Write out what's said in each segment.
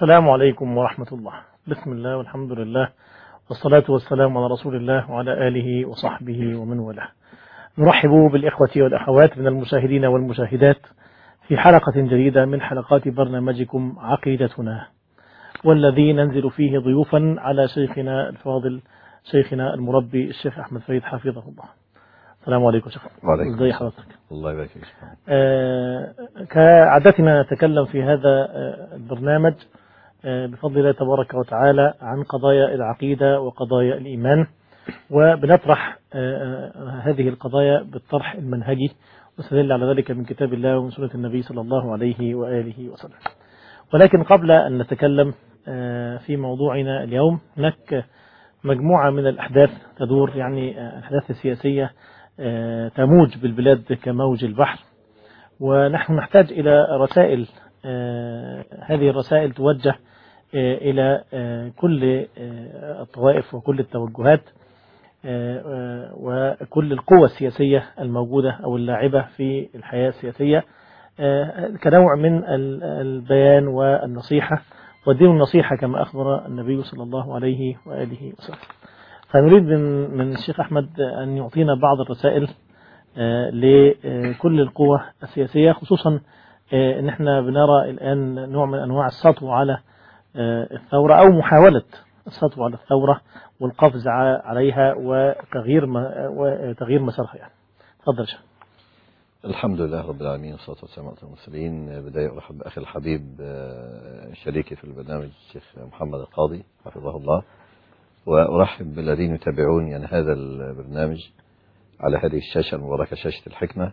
السلام عليكم ورحمة الله بسم الله والحمد لله والصلاة والسلام على رسول الله وعلى آله وصحبه ومن والاه نرحب بالإخوة والأخوات من المشاهدين والمشاهدات في حلقة جديدة من حلقات برنامجكم عقيدتنا والذي ننزل فيه ضيوفا على شيخنا الفاضل شيخنا المربي الشيخ أحمد فريد حفظه الله السلام عليكم شيخ وعليكم ازي حضرتك الله يبارك فيك آه، كعادتنا نتكلم في هذا آه، البرنامج آه، بفضل الله تبارك وتعالى عن قضايا العقيدة وقضايا الإيمان وبنطرح آه، آه، هذه القضايا بالطرح المنهجي واستدل على ذلك من كتاب الله ومن سنة النبي صلى الله عليه وآله وسلم ولكن قبل أن نتكلم آه، في موضوعنا اليوم هناك مجموعة من الأحداث تدور يعني آه، أحداث سياسية آه، تموج بالبلاد كموج البحر ونحن نحتاج إلى رسائل آه، هذه الرسائل توجه آه، إلى آه، كل آه، الطوائف وكل التوجهات آه، آه، وكل القوى السياسية الموجودة أو اللاعبة في الحياة السياسية آه، كنوع من ال- البيان والنصيحة والدين النصيحة كما أخبر النبي صلى الله عليه وآله وسلم فنريد من من الشيخ أحمد أن يعطينا بعض الرسائل آه، لكل القوى السياسية خصوصا آه، ان احنا بنرى الآن نوع من أنواع السطو على آه، الثورة أو محاولة السطو على الثورة والقفز ع- عليها وتغيير ما- وتغيير مسارها يعني تفضل يا شيخ الحمد لله رب العالمين والصلاة والسلام على المرسلين بداية أرحب بأخي الحبيب آه، شريكي في البرنامج الشيخ محمد القاضي حفظه الله وأرحب بالذين يتابعون يعني هذا البرنامج على هذه الشاشة المباركة شاشة الحكمة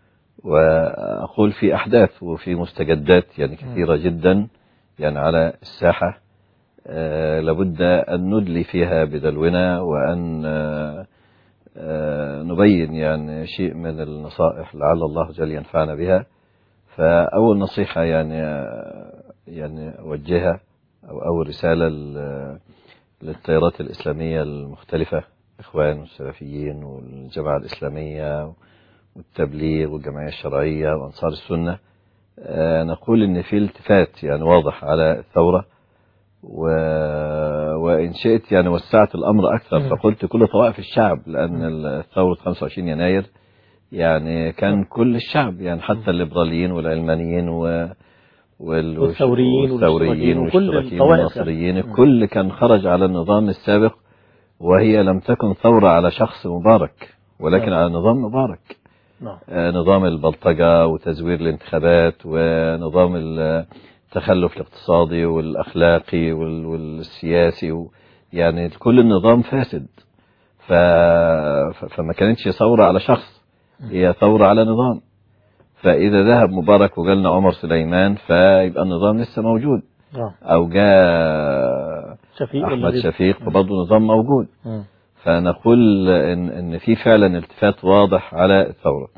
وأقول في أحداث وفي مستجدات يعني كثيرة جدا يعني على الساحة آه، لابد أن ندلي فيها بدلونا وأن آه، آه، نبين يعني شيء من النصائح لعل الله جل ينفعنا بها فأول نصيحة يعني آه، يعني أوجهها أو أول رسالة ل- للتيارات الإسلامية المختلفة إخوان والسلفيين والجماعة الإسلامية والتبليغ والجمعية الشرعية وأنصار السنة آه، نقول إن في التفات يعني واضح على الثورة و... وإن شئت يعني وسعت الأمر أكثر مم. فقلت كل طوائف الشعب لأن الثورة 25 يناير يعني كان كل الشعب يعني حتى الليبراليين والعلمانيين و... وال... والثوريين والثوريين والاشتراكيين وكل والاشتراكيين الطوائف والناصريين يعني. الكل كان خرج على النظام السابق وهي لم تكن ثورة على شخص مبارك ولكن نعم. على نظام مبارك نعم آه، نظام البلطجة وتزوير الانتخابات ونظام التخلف الاقتصادي والأخلاقي وال- والسياسي و- يعني كل النظام فاسد ف... ف- فما كانتش ثورة على شخص هي ثورة على نظام فإذا ذهب مبارك وجالنا عمر سليمان فيبقى النظام لسه موجود نعم أو جاء شفيق ولا أحمد غيره؟ شفيق فبرضه نظام موجود مم. فنقول إن, إن في فعلا التفات واضح على الثورة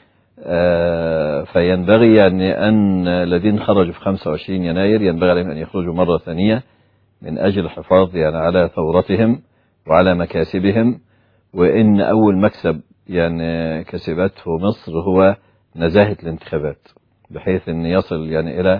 آه، فينبغي يعني أن الذين خرجوا في 25 يناير ينبغي عليهم أن يخرجوا مرة ثانية من أجل الحفاظ يعني على ثورتهم وعلى مكاسبهم وإن أول مكسب يعني كسبته مصر هو نزاهة الانتخابات بحيث أن يصل يعني إلى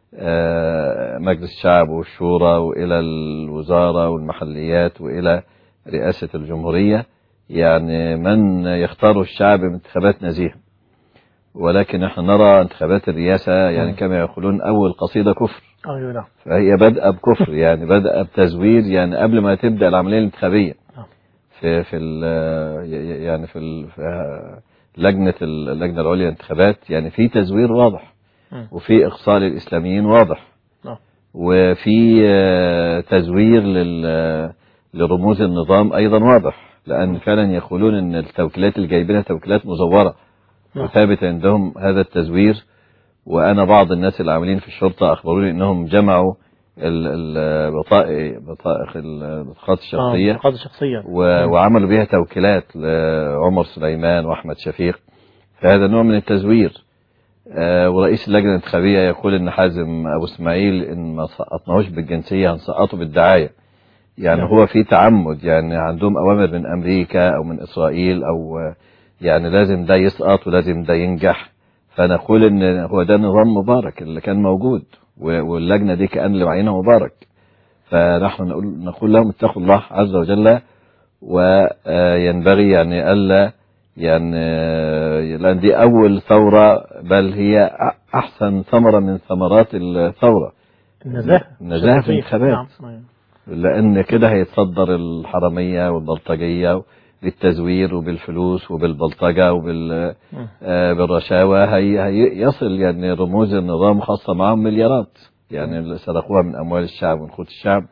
آه، مجلس الشعب والشورى وإلى الوزارة والمحليات وإلى رئاسة الجمهورية يعني من يختار الشعب من انتخابات نزيهة ولكن احنا نرى انتخابات الرئاسة يعني مم. كما يقولون أول قصيدة كفر ايوه نعم فهي بدأ بكفر يعني بدأ بتزوير يعني قبل ما تبدأ العملية الانتخابية نعم. في في ال يعني في, ال في لجنة اللجنة العليا للانتخابات يعني في تزوير واضح مم. وفي إقصاء للإسلاميين واضح نعم. وفي آه، تزوير لل- لرموز النظام أيضا واضح لأن فعلا يقولون أن التوكيلات اللي جايبينها توكيلات مزورة نعم. وثابت عندهم هذا التزوير وأنا بعض الناس اللي عاملين في الشرطة أخبروني أنهم جمعوا ال- البطائق بطائق البطاقات الشخصية آه، قاضي شخصيا و- وعملوا بها توكيلات لعمر سليمان واحمد شفيق فهذا نوع من التزوير آه، ورئيس اللجنه الانتخابيه يقول ان حازم ابو اسماعيل ان ما سقطناهوش بالجنسيه هنسقطه بالدعايه يعني نعم. هو في تعمد يعني عندهم اوامر من امريكا او من اسرائيل او آه، يعني لازم ده يسقط ولازم ده ينجح فنقول ان هو ده نظام مبارك اللي كان موجود و- واللجنة دي كأن اللي معينها مبارك فنحن نقول, نقول لهم اتقوا الله عز وجل وينبغي يعني ألا يعني آه، لأن دي أول ثورة بل هي أ- أحسن ثمرة من ثمرات الثورة النزاهة النزاهة في الشفافية. الانتخابات. نعم. لأن كده هيتصدر الحرامية والبلطجية بالتزوير وبالفلوس وبالبلطجة وبال مم. آه، بالرشاوى هي هي يصل يعني رموز النظام خاصة معهم مليارات يعني اللي سرقوها من أموال الشعب ومن قوت الشعب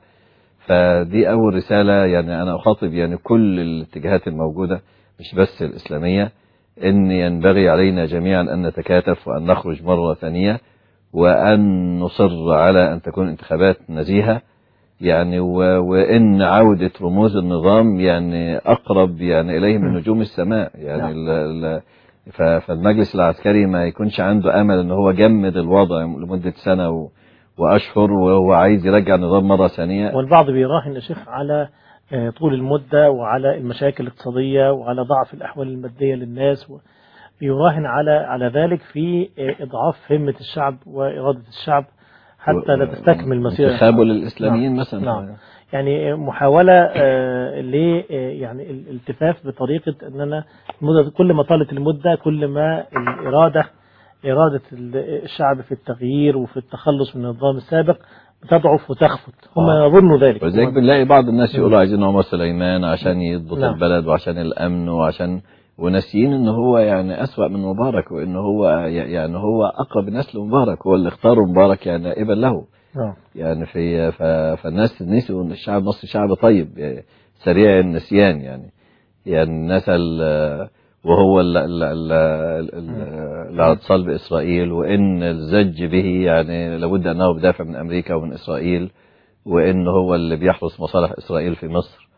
فدي أول رسالة يعني أنا أخاطب يعني كل الاتجاهات الموجودة مش بس الإسلامية إن ينبغي علينا جميعا أن نتكاتف وأن نخرج مرة ثانية وأن نصر على أن تكون انتخابات نزيهة يعني و... وإن عودة رموز النظام يعني أقرب يعني إليه من نجوم السماء يعني نعم. ال... ال... ف... فالمجلس العسكري ما يكونش عنده أمل إن هو جمد الوضع لمدة سنة و... وأشهر وهو عايز يرجع النظام مرة ثانية والبعض بيراهن يا شيخ على آه، طول المدة وعلى المشاكل الاقتصادية وعلى ضعف الأحوال المادية للناس و- بيراهن على على ذلك في آه، إضعاف همة الشعب وإرادة الشعب حتى لا تستكمل مسيرة انتخابه للإسلاميين نعم. مثلا نعم. يعني محاولة آه، ل آه، يعني الالتفاف بطريقة أننا المدة كل ما طالت المدة كل ما الإرادة إرادة ال- الشعب في التغيير وفي التخلص من النظام السابق بتضعف وتخفت هم آه. يظنوا ذلك ولذلك بنلاقي بعض الناس يقولوا عايزين عمر سليمان عشان يضبط نعم. البلد وعشان الامن وعشان وناسيين ان هو يعني اسوأ من مبارك وان هو يعني هو اقرب الناس لمبارك هو اللي اختار مبارك يعني نائبا له نعم يعني في ف- فالناس نسوا ان الشعب المصري شعب طيب يعني سريع النسيان يعني يعني الناس ال- وهو ال- ال- ال- ال- ال- اللي على اتصال باسرائيل وان الزج به يعني لابد انه بدافع من امريكا ومن اسرائيل وان هو اللي بيحرس مصالح اسرائيل في مصر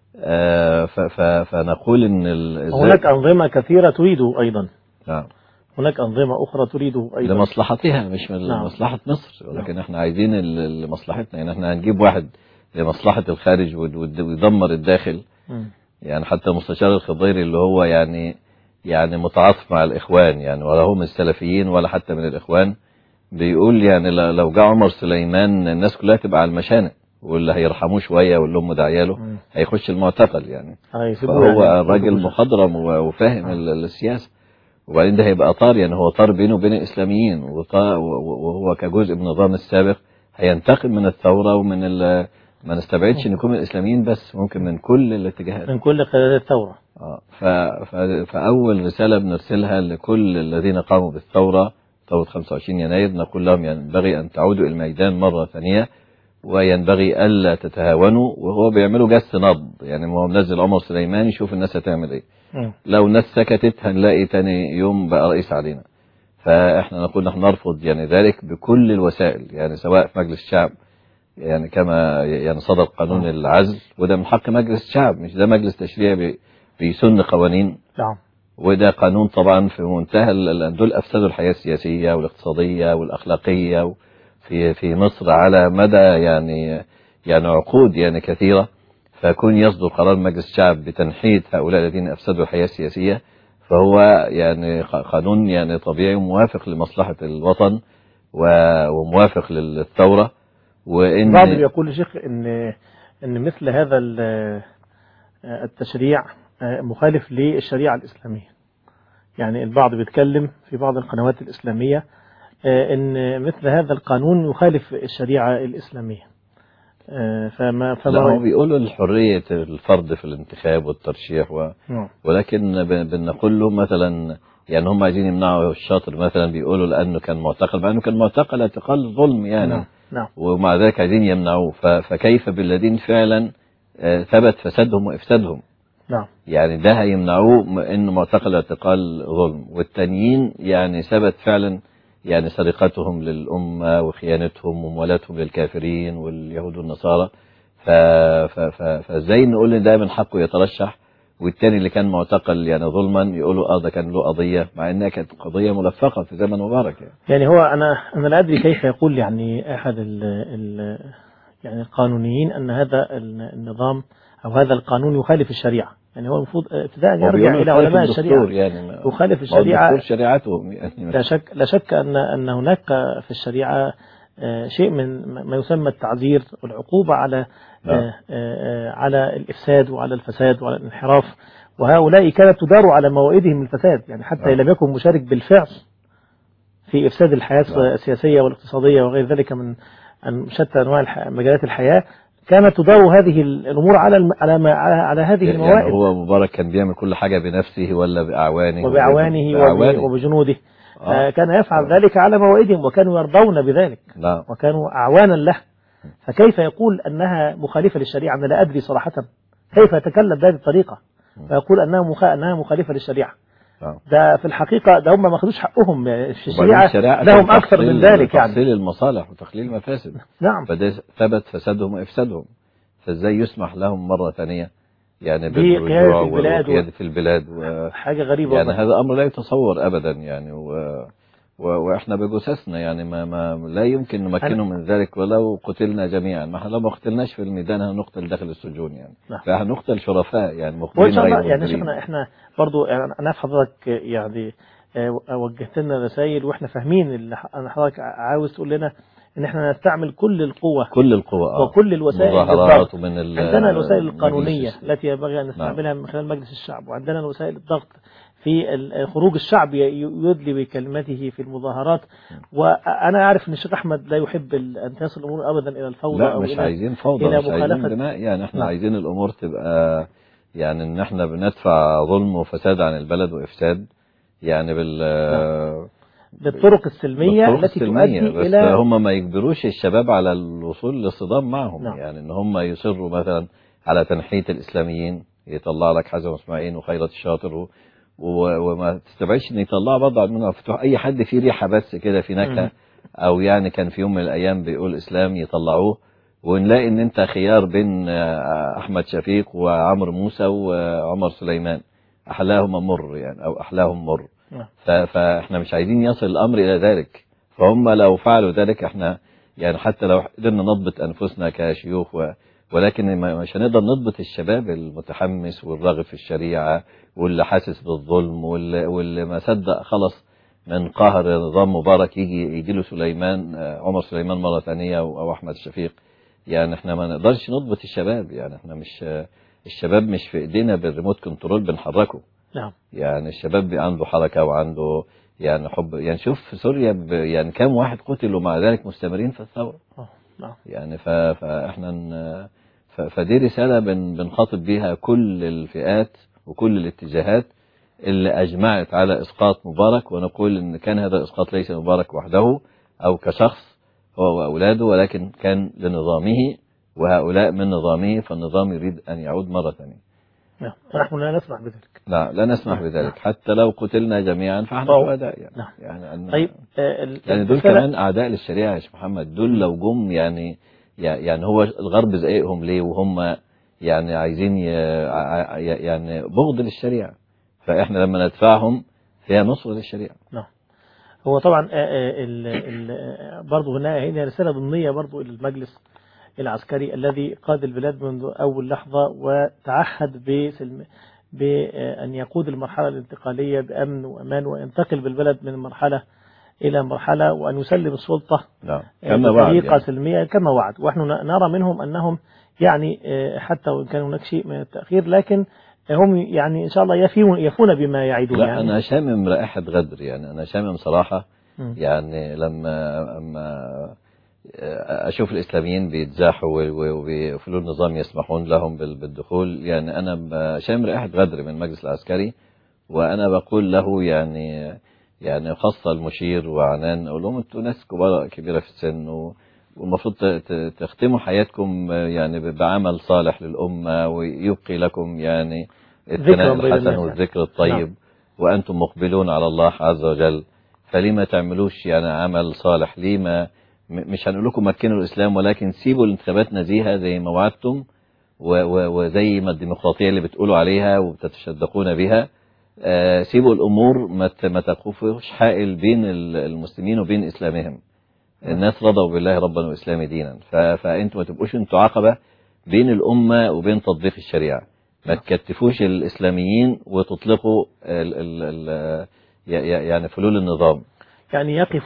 آه، ف- ف- فنقول ان ال- هناك أنظمة كثيرة تريده أيضا نعم هناك أنظمة أخرى تريده أيضا لمصلحتها مش من نعم. لمصلحة مصر ولكن احنا عايزين ال- لمصلحتنا يعني احنا هنجيب واحد لمصلحة الخارج ود- ود- ويدمر الداخل مم. يعني حتى المستشار الخضيري اللي هو يعني يعني متعاطف مع الإخوان يعني ولا هو من السلفيين ولا حتى من الإخوان بيقول يعني ل- لو جاء عمر سليمان الناس كلها تبقى على المشانق واللي هيرحموه شوية واللي هم داعياله مم. هيخش المعتقل يعني هيسيبوه فهو يعني. الراجل مخضرم و- وفاهم ال- السياسة وبعدين ده هيبقى طار يعني هو طار بينه وبين الإسلاميين وطا- و- و- وهو كجزء من النظام السابق هينتقم من الثورة ومن ال- ما نستبعدش ان يكون من الإسلاميين بس ممكن من كل الاتجاهات من كل قيادات الثورة آه، ف... ف... فأول رسالة بنرسلها لكل الذين قاموا بالثورة ثورة 25 يناير نقول لهم ينبغي أن تعودوا إلى الميدان مرة ثانية وينبغي ألا تتهاونوا وهو بيعملوا جس نبض يعني ما هو منزل عمر سليمان يشوف الناس هتعمل إيه مم. لو الناس سكتت هنلاقي تاني يوم بقى رئيس علينا فإحنا نقول نحن نرفض يعني ذلك بكل الوسائل يعني سواء في مجلس الشعب يعني كما يعني صدر قانون العزل وده من حق مجلس الشعب مش ده مجلس تشريعي بي- بيسن قوانين نعم وده قانون طبعا في منتهى ال- ال- دول افسدوا الحياه السياسيه والاقتصاديه والاخلاقيه في في مصر على مدى يعني يعني عقود يعني كثيره فكون يصدر قرار مجلس الشعب بتنحية هؤلاء الذين افسدوا الحياه السياسيه فهو يعني ق- قانون يعني طبيعي وموافق لمصلحه الوطن و- وموافق للثوره وان البعض بيقول يا شيخ ان ان مثل هذا ال- التشريع مخالف للشريعة الإسلامية يعني البعض بيتكلم في بعض القنوات الإسلامية ان مثل هذا القانون يخالف الشريعة الإسلامية فما فما لا هو بيقولوا الحرية الفرد في الانتخاب والترشيح و... نعم. ولكن ب- بنقول له مثلا يعني هم عايزين يمنعوا الشاطر مثلا بيقولوا لأنه كان معتقل مع أنه كان معتقل اعتقال ظلم يعني نعم نعم ومع ذلك عايزين يمنعوه ف... فكيف بالذين فعلا آه، ثبت فسادهم وإفسادهم نعم يعني ده هيمنعوه م- انه معتقل اعتقال ظلم والتانيين يعني ثبت فعلا يعني سرقتهم للأمة وخيانتهم وموالاتهم للكافرين واليهود والنصارى ف... ف... ف... فازاي نقول ان ده من حقه يترشح والتاني اللي كان معتقل يعني ظلما يقولوا اه ده كان له قضية مع انها كانت قضية ملفقة في زمن مبارك يعني. يعني هو أنا أنا لا أدري كيف يقول يعني أحد ال ال يعني القانونيين أن هذا ال- النظام أو هذا القانون يخالف الشريعة يعني هو المفروض ابتداء هو يرجع بيقولوا إلى يخالف علماء الدستور الشريعة يعني ما- يخالف ما هو الشريعة الدستور شريعتهم يعني لا شك لا شك أن أن هناك في الشريعة آه، شيء من ما يسمى التعذير والعقوبة على نعم. آه، آه، على الإفساد وعلى الفساد وعلى الانحراف وهؤلاء كانت تدار على موائدهم الفساد يعني حتى نعم. إن لم يكن مشارك بالفعل في إفساد الحياة نعم. السياسية والاقتصادية وغير ذلك من من شتى أنواع الح- مجالات الحياة كانت تدار هذه الأمور على الم- على ما على, على هذه يعني الموائد هو مبارك كان بيعمل كل حاجة بنفسه ولا بأعوانه وبأعوانه وب- بأعوانه. وبجنوده آه. آه، كان يفعل ذلك على موائدهم وكانوا يرضون بذلك نعم وكانوا أعوانا له فكيف يقول أنها مخالفة للشريعة أنا لا أدري صراحة كيف يتكلم بهذه الطريقة فيقول أنها مخ... أنها مخالفة للشريعة نعم ده في الحقيقة ده هم ما خدوش حقهم في وبعدين الشريعة الشريعة لهم كان أكثر من تحصيل- ذلك يعني تحصيل المصالح وتقليل المفاسد نعم فده ثبت فسادهم وإفسادهم فازاي يسمح لهم مرة ثانية يعني بقيادة بالرجوع البلاد و- وقيادة في البلاد و... حاجة غريبة يعني والله. هذا أمر لا يتصور أبدا يعني و... و... وإحنا بجثثنا يعني ما... ما لا يمكن نمكنه من ذلك ولو قتلنا جميعا ما احنا لو ما قتلناش في الميدان هنقتل داخل السجون يعني نعم. فهنقتل شرفاء يعني وإن مقبلين شاء الله غير يعني مدبرين. شيخنا إحنا برضو يعني أنا في حضرتك يعني آه، وجهت لنا رسائل وإحنا فاهمين اللي ح- أنا حضرتك عاوز تقول لنا إن إحنا نستعمل كل القوة كل القوى آه. وكل الوسائل مظاهرات للضغط ومن ال... عندنا الوسائل مجلس القانونية الس- التي ينبغي أن نستعملها من خلال مجلس الشعب وعندنا الوسائل الضغط في ال- خروج الشعب ي- يدلي بكلمته في المظاهرات وأنا أعرف أن الشيخ أحمد لا يحب ال- أن تصل الأمور أبدا إلى الفوضى لا أو مش إلى عايزين فوضى إلى مش عايزين مخالفة- دماء يعني احنا نعم. عايزين الامور تبقى يعني ان احنا بندفع ظلم وفساد عن البلد وافساد يعني بال بالطرق السلمية بالطرق التي السلمية تؤدي بس إلى هم ما يجبروش الشباب على الوصول للصدام معهم نعم. يعني ان هم يصروا مثلا على تنحية الاسلاميين يطلع لك حسن اسماعيل وخيرت الشاطر و... و... وما تستبعدش ان يطلع بعض من مفتوح اي حد فيه ريحة بس كده في مم. نكهة او يعني كان في يوم من الايام بيقول اسلام يطلعوه ونلاقي ان انت خيار بين آه، احمد شفيق وعمرو موسى وعمر سليمان احلاهم مر يعني او احلاهم مر نعم. ف- فاحنا مش عايزين يصل الامر الى ذلك فهم لو فعلوا ذلك احنا يعني حتى لو قدرنا نضبط انفسنا كشيوخ و ولكن ما- مش هنقدر نضبط الشباب المتحمس والراغب في الشريعه واللي حاسس بالظلم واللي, واللي ما صدق خلص من قهر نظام مبارك يجي يجي له سليمان آه، عمر سليمان مره ثانيه او أو احمد شفيق يعني احنا ما نقدرش نضبط الشباب يعني احنا مش آه، الشباب مش في ايدينا بالريموت كنترول بنحركه نعم يعني الشباب بي- عنده حركة وعنده يعني حب يعني شوف في سوريا ب- يعني كم واحد قتل ومع ذلك مستمرين في الثورة آه، نعم يعني ف- فاحنا ن- ف- فدي رسالة بن- بنخاطب بيها كل الفئات وكل الاتجاهات اللي أجمعت على إسقاط مبارك ونقول إن كان هذا الإسقاط ليس مبارك وحده أو كشخص هو وأولاده ولكن كان لنظامه وهؤلاء من نظامه فالنظام يريد أن يعود مرة ثانية نعم ونحن لا نسمح بذلك لا لا نسمح بذلك حتى لو قتلنا جميعا فاحنا طبعا. شهداء يعني نعم. يعني أن طيب آه، ال- يعني دول الرسالة- كمان اعداء للشريعه يا شيخ محمد دول لو جم يعني يعني هو الغرب زقهم ليه وهم يعني عايزين ي- ع- يعني بغض للشريعه فاحنا لما ندفعهم فيها نصر للشريعه هو طبعا آه، آه، ال- ال- آه، برضه هنا هنا رسالة ضمنية برضه إلى المجلس العسكري الذي قاد البلاد منذ أول لحظة وتعهد بسلم بأن يقود المرحلة الانتقالية بأمن وأمان وينتقل بالبلد من مرحلة إلى مرحلة وأن يسلم السلطة نعم آه، كما وعد بطريقة يعني. سلمية كما وعد ونحن ن- نرى منهم أنهم يعني آه، حتى وإن كان هناك شيء من التأخير لكن هم يعني إن شاء الله يفون يفون بما يعيدون لا يعني انا شامم رائحه غدر يعني انا شامم صراحه مم. يعني لما اما اشوف الاسلاميين بيتزاحوا و- و- وفي النظام يسمحون لهم بال- بالدخول يعني انا ب- شامم رائحه غدر من المجلس العسكري وانا بقول له يعني يعني خاصه المشير وعنان اقول لهم انتوا ناس كبار كبيره في السن و- والمفروض ت- ت- تختموا حياتكم يعني ب- بعمل صالح للامه ويبقي لكم يعني الثناء ذكرا بين الحسن الناس يعني. والذكر الطيب وانتم مقبلون على الله عز وجل فليه ما تعملوش يعني عمل صالح ليه ما م- مش هنقول لكم مكنوا الاسلام ولكن سيبوا الانتخابات نزيهه زي ما وعدتم و- و- وزي ما الديمقراطيه اللي بتقولوا عليها وبتتشدقون بها آه، سيبوا الامور ما ت- ما تقفوش حائل بين ال- المسلمين وبين اسلامهم الناس رضوا بالله ربا واسلام دينا ف- فانتوا ما تبقوش انتوا عقبه بين الامه وبين تطبيق الشريعه ما تكتفوش الاسلاميين وتطلقوا ال ال ال ي- ي- يعني فلول النظام يعني يقفوا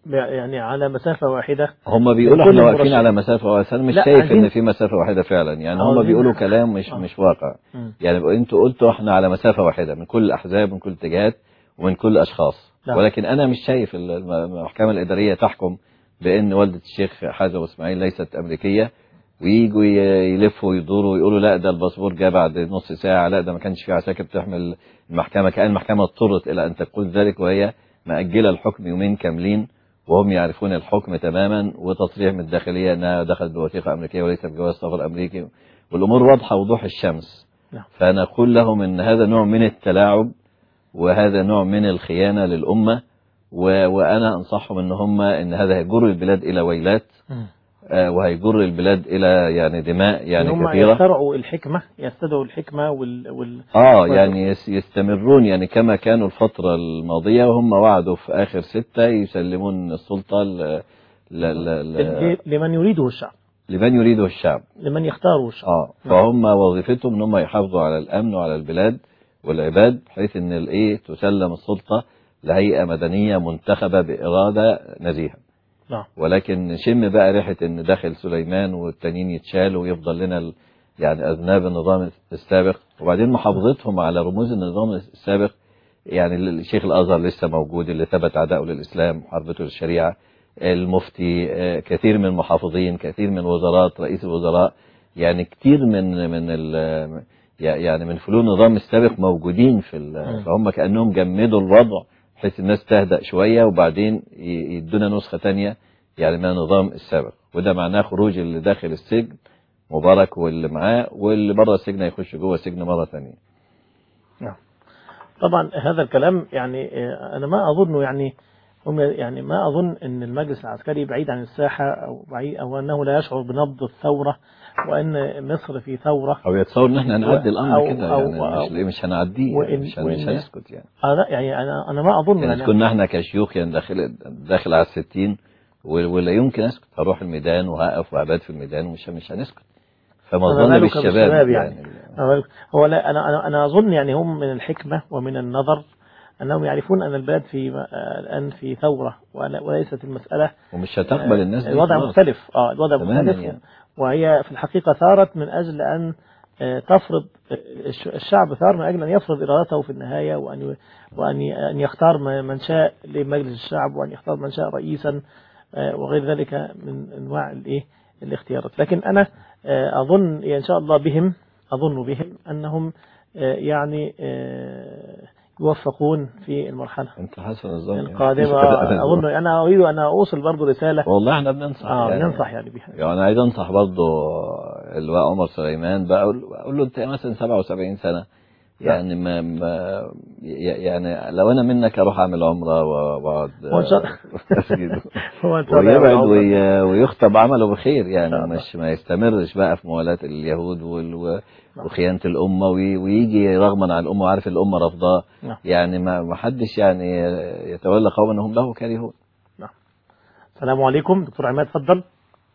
يعني على مسافة واحدة هم بيقولوا كل احنا واقفين المرشحين. على مسافة واحدة انا مش لا، شايف عايزين- ان في مسافة واحدة فعلا يعني هم عاوزين- بيقولوا كلام مش آه. مش واقع مم. يعني بقى انتوا قلتوا احنا على مسافة واحدة من كل الاحزاب من كل الاتجاهات ومن كل الاشخاص نعم. ولكن انا مش شايف ال- الم- المحكمة الادارية تحكم بان والدة الشيخ حازم اسماعيل ليست امريكية ويجوا ي- يلفوا ويدوروا ويقولوا لا ده الباسبور جه بعد نص ساعة لا ده ما كانش في عساكر بتحمل المحكمة كأن المحكمة اضطرت إلى أن تقول ذلك وهي مأجلة الحكم يومين كاملين وهم يعرفون الحكم تماما وتصريح من الداخلية أنها دخلت بوثيقة أمريكية وليس بجواز سفر أمريكي والأمور واضحة وضوح الشمس نعم. فنقول لهم أن هذا نوع من التلاعب وهذا نوع من الخيانة للأمة و... وأنا أنصحهم أن هم أن هذا هيجر البلاد إلى ويلات مم. آه، وهيجر البلاد إلى يعني دماء يعني إن هم كثيرة يخترعوا الحكمة يستدعوا الحكمة وال, وال... اه وال- يعني يس- يستمرون يعني كما كانوا الفترة الماضية وهم وعدوا في آخر ستة يسلمون السلطة ل... ل... ل... ل... ل- لمن يريده الشعب لمن يريده الشعب لمن يختاره الشعب اه نعم. فهم وظيفتهم ان هم يحافظوا على الامن وعلى البلاد والعباد بحيث ان الايه تسلم السلطة لهيئة مدنية منتخبة بإرادة نزيهة نعم ولكن نشم بقى ريحة ان داخل سليمان والتانيين يتشالوا ويفضل لنا ال- يعني اذناب النظام السابق وبعدين محافظتهم على رموز النظام السابق يعني الشيخ الازهر لسه موجود اللي ثبت عداؤه للاسلام محاربته للشريعه المفتي آه، كثير من المحافظين كثير من وزارات رئيس الوزراء يعني كتير من من ال- يعني من فلول النظام السابق موجودين في ال- مم. فهم كانهم جمدوا الوضع بحيث الناس تهدأ شويه وبعدين ي- يدونا نسخه تانية يعني من النظام السابق وده معناه خروج اللي داخل السجن مبارك واللي معاه واللي بره السجن هيخش جوه السجن مره ثانيه طبعا هذا الكلام يعني آه، أنا ما أظنه يعني هم يعني ما أظن أن المجلس العسكري بعيد عن الساحة أو بعيد أو أنه لا يشعر بنبض الثورة وأن مصر في ثورة او يتصور ان احنا هنعدي أو- الامر كده أو- يعني أو- مش ليه مش هنعديه وإن- يعني مش, هن- مش وإن- هنسكت يعني أنا يعني أنا أنا ما أظن يعني يعني كنا احنا كشيوخ يعني داخل داخل على الستين و- ولا يمكن اسكت هروح الميدان وهقف وابات في الميدان ومش مش هنسكت فما فما ظن بالك بالشباب بالشباب يعني, يعني. أقول- هو لا أنا أنا أنا أظن يعني هم من الحكمة ومن النظر أنهم يعرفون أن البلاد في آه، الآن في ثورة ولا- وليست المسألة ومش هتقبل آه، الناس دي الوضع خلاص. مختلف اه الوضع تماماً مختلف يعني. وهي في الحقيقة ثارت من أجل أن آه، تفرض آه، الش- الشعب ثار من أجل أن يفرض إرادته في النهاية وأن ي- وأن ي- أن يختار م- من شاء لمجلس الشعب وأن يختار من شاء رئيسا آه، وغير ذلك من أنواع الإيه الاختيارات لكن أنا آه، أظن إن شاء الله بهم أظن بهم أنهم آه، يعني آه، يوفقون في المرحلة انت حسن الظن يعني. القادمة أظن أنا أريد أن أوصل برضو رسالة والله احنا بننصح آه يعني. ننصح يعني بها يعني انا عايز انصح برضه اللواء عمر سليمان بقى اقول أقول له انت مثلا 77 سنه يعني ما, ما يعني لو انا منك اروح اعمل عمره واقعد وإن شاء- مسجد. هو إن شاء الله ويبعد يعود. وي- ويخطب عمله بخير إن يعني شاء الله. مش ما يستمرش بقى في موالاة اليهود وال- و- وخيانة الأمة وي- ويجي رغما عن الأمة وعارف الأمة رفضاه نعم. يعني ما ما حدش يعني يتولى قوما هم له كارهون السلام عليكم دكتور عماد تفضل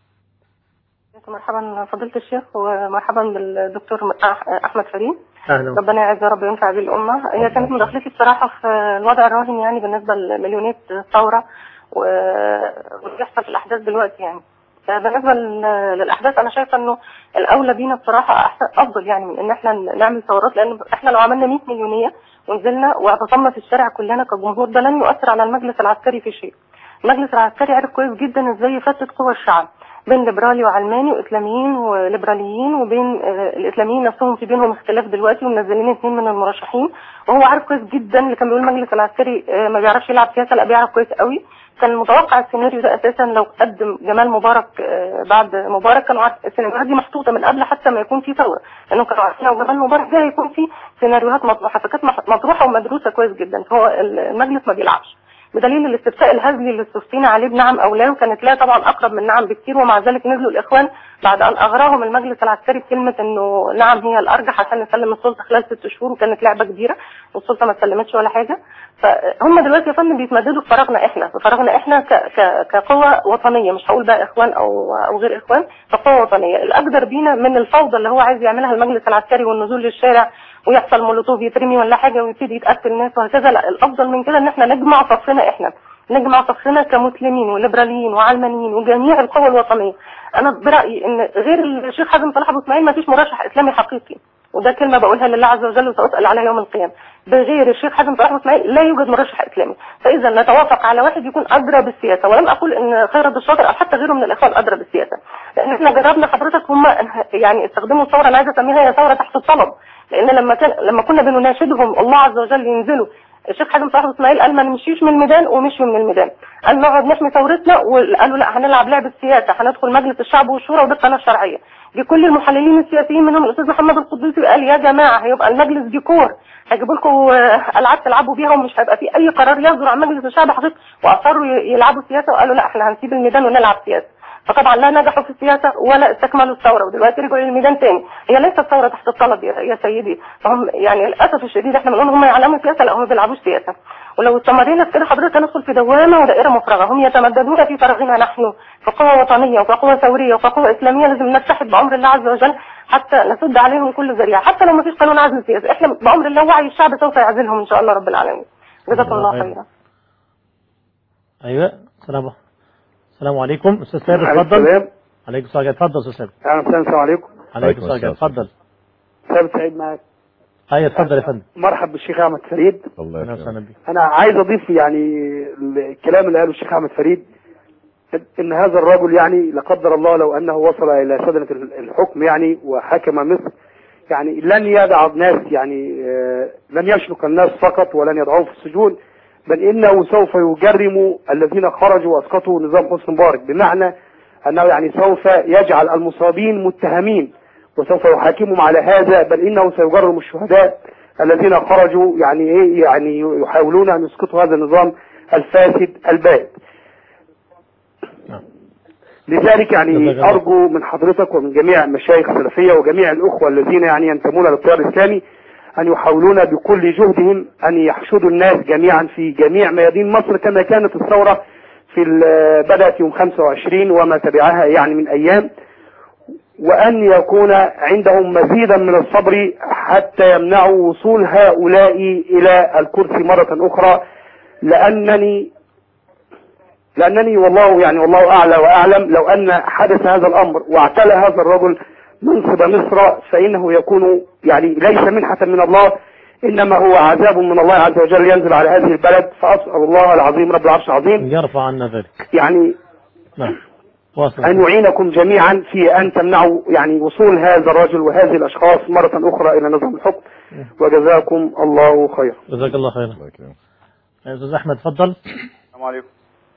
مرحبا فضيلة الشيخ ومرحبا بالدكتور أح- أحمد فريد اهلا ربنا يعز يا رب وينفع به الأمة هي كانت مداخلتي بصراحة في الوضع الراهن يعني بالنسبة لمليونية الثورة و- واللي بيحصل في الأحداث دلوقتي يعني بالنسبة لل- للأحداث أنا شايفة إنه الأولى بينا بصراحة أحسن أفضل يعني من إن إحنا نعمل ثورات لأن إحنا لو عملنا 100 مليونية ونزلنا واعتصمنا في الشارع كلنا كجمهور ده لن يؤثر على المجلس العسكري في شيء. المجلس العسكري عرف كويس جدا إزاي يفتت قوى الشعب. بين ليبرالي وعلماني واسلاميين وليبراليين وبين آه، الاسلاميين نفسهم في بينهم اختلاف دلوقتي ومنزلين اثنين من المرشحين وهو عارف كويس جدا اللي كان بيقول المجلس العسكري آه، ما بيعرفش يلعب سياسه لا بيعرف كويس قوي كان متوقع السيناريو ده اساسا لو قدم جمال مبارك آه، بعد مبارك كانوا عارف السيناريوهات دي محطوطه من قبل حتى ما يكون في ثوره لانهم كانوا عارفين لو جمال مبارك ده هيكون في سيناريوهات مطروحه فكانت مح- مطروحه ومدروسه كويس جدا فهو المجلس ما بيلعبش بدليل الاستفتاء الهزلي اللي استفتينا عليه بنعم او لا وكانت لا طبعا اقرب من نعم بكتير ومع ذلك نزلوا الاخوان بعد ان اغراهم المجلس العسكري بكلمه انه نعم هي الارجح عشان نسلم السلطه خلال ست شهور وكانت لعبه كبيره والسلطه ما سلمتش ولا حاجه فهم دلوقتي يا فندم بيتمددوا في فراغنا احنا في فراغنا احنا ك ك كقوه وطنيه مش هقول بقى اخوان او او غير اخوان كقوه وطنيه الاقدر بينا من الفوضى اللي هو عايز يعملها المجلس العسكري والنزول للشارع ويحصل مولوتوف يترمي ولا حاجه ويبتدي يتقتل ناس وهكذا لا الافضل من كده ان احنا نجمع صفنا احنا نجمع صفنا كمسلمين وليبراليين وعلمانيين وجميع القوى الوطنيه انا برايي ان غير الشيخ حازم صلاح ابو اسماعيل ما فيش مرشح اسلامي حقيقي وده كلمه بقولها لله عز وجل وساسال عليها يوم القيامه بغير الشيخ حازم صلاح ابو اسماعيل لا يوجد مرشح اسلامي فاذا نتوافق على واحد يكون ادرى بالسياسه ولم اقول ان خيرت الشاطر او حتى غيره من الاخوان ادرى بالسياسه لان احنا جربنا حضرتك هم يعني استخدموا الثوره انا عايزه اسميها هي ثوره تحت الطلب لان لما كان لما كنا بنناشدهم الله عز وجل ينزلوا الشيخ حازم صلاح اسماعيل قال ما نمشيش من الميدان ومشيوا من الميدان قال نقعد نحمي ثورتنا وقالوا لا هنلعب لعب السياسه هندخل مجلس الشعب والشورى ودي القناه الشرعيه دي كل المحللين السياسيين منهم الاستاذ محمد القدوسي قال يا جماعه هيبقى المجلس ديكور هيجيبوا لكم العاب تلعبوا بيها ومش هيبقى في اي قرار يصدر عن مجلس الشعب حقيقي واصروا يلعبوا سياسه وقالوا لا احنا هنسيب الميدان ونلعب سياسه فطبعا لا نجحوا في السياسة ولا استكملوا الثورة ودلوقتي رجعوا للميدان تاني هي ليست ثورة تحت الطلب يا يا سيدي فهم يعني للأسف الشديد احنا بنقول هم يعلموا سياسة لا هم ما بيلعبوش سياسة ولو استمرينا في كده حضرتك هندخل في دوامة ودائرة مفرغة هم يتمددون في فراغنا نحن كقوة وطنية وكقوة ثورية وكقوة إسلامية لازم نتحد بأمر الله عز وجل حتى نسد عليهم كل ذريعة حتى لو ما فيش قانون عزل سياسي احنا بأمر الله وعي الشعب سوف يعزلهم إن شاء الله رب العالمين جزاكم الله خيرا ايوه السلام السلام عليكم استاذ ثابت عليكم اتفضل السلام عليكم السلام اتفضل استاذ ثابت اهلا وسهلا السلام عليكم عليكم السلام. السلام اتفضل ثابت سعيد معاك ايوه اتفضل يا فندم مرحب بالشيخ احمد فريد الله اهلا يكرمك وسهلا بك انا عايز اضيف يعني الكلام اللي قاله الشيخ احمد فريد ان هذا الرجل يعني لا قدر الله لو انه وصل الى سدنة الحكم يعني وحكم مصر يعني لن يدع الناس يعني آه، لن يشنق الناس فقط ولن يدعوهم في السجون بل انه سوف يجرم الذين خرجوا واسقطوا نظام حسني مبارك بمعنى انه يعني سوف يجعل المصابين متهمين وسوف يحاكمهم على هذا بل انه سيجرم الشهداء الذين خرجوا يعني ايه يعني يحاولون ان يسقطوا هذا النظام الفاسد البائد نعم. لذلك يعني جزاك الله. ارجو من حضرتك ومن جميع المشايخ السلفيه وجميع الاخوه الذين يعني ينتمون للتيار الاسلامي ان يحاولون بكل جهدهم ان يحشدوا الناس جميعا في جميع ميادين مصر كما كانت الثوره في ال- بدات يوم 25 وما تبعها يعني من ايام وأن يكون عندهم مزيدا من الصبر حتى يمنعوا وصول هؤلاء إلى الكرسي مرة أخرى لأنني لأنني والله يعني والله أعلى وأعلم لو أن حدث هذا الأمر واعتلى هذا الرجل منصب مصر فإنه يكون يعني ليس منحة من الله إنما هو عذاب من الله عز وجل ينزل على هذه البلد فأسأل الله العظيم رب العرش العظيم يرفع عنا ذلك يعني نعم واصل أن يعينكم جميعا في أن تمنعوا يعني وصول هذا الرجل وهذه الأشخاص مرة أخرى إلى نظام الحكم وجزاكم الله خيرا جزاك الله خيرا الله يكرمك استاذ احمد اتفضل السلام عليكم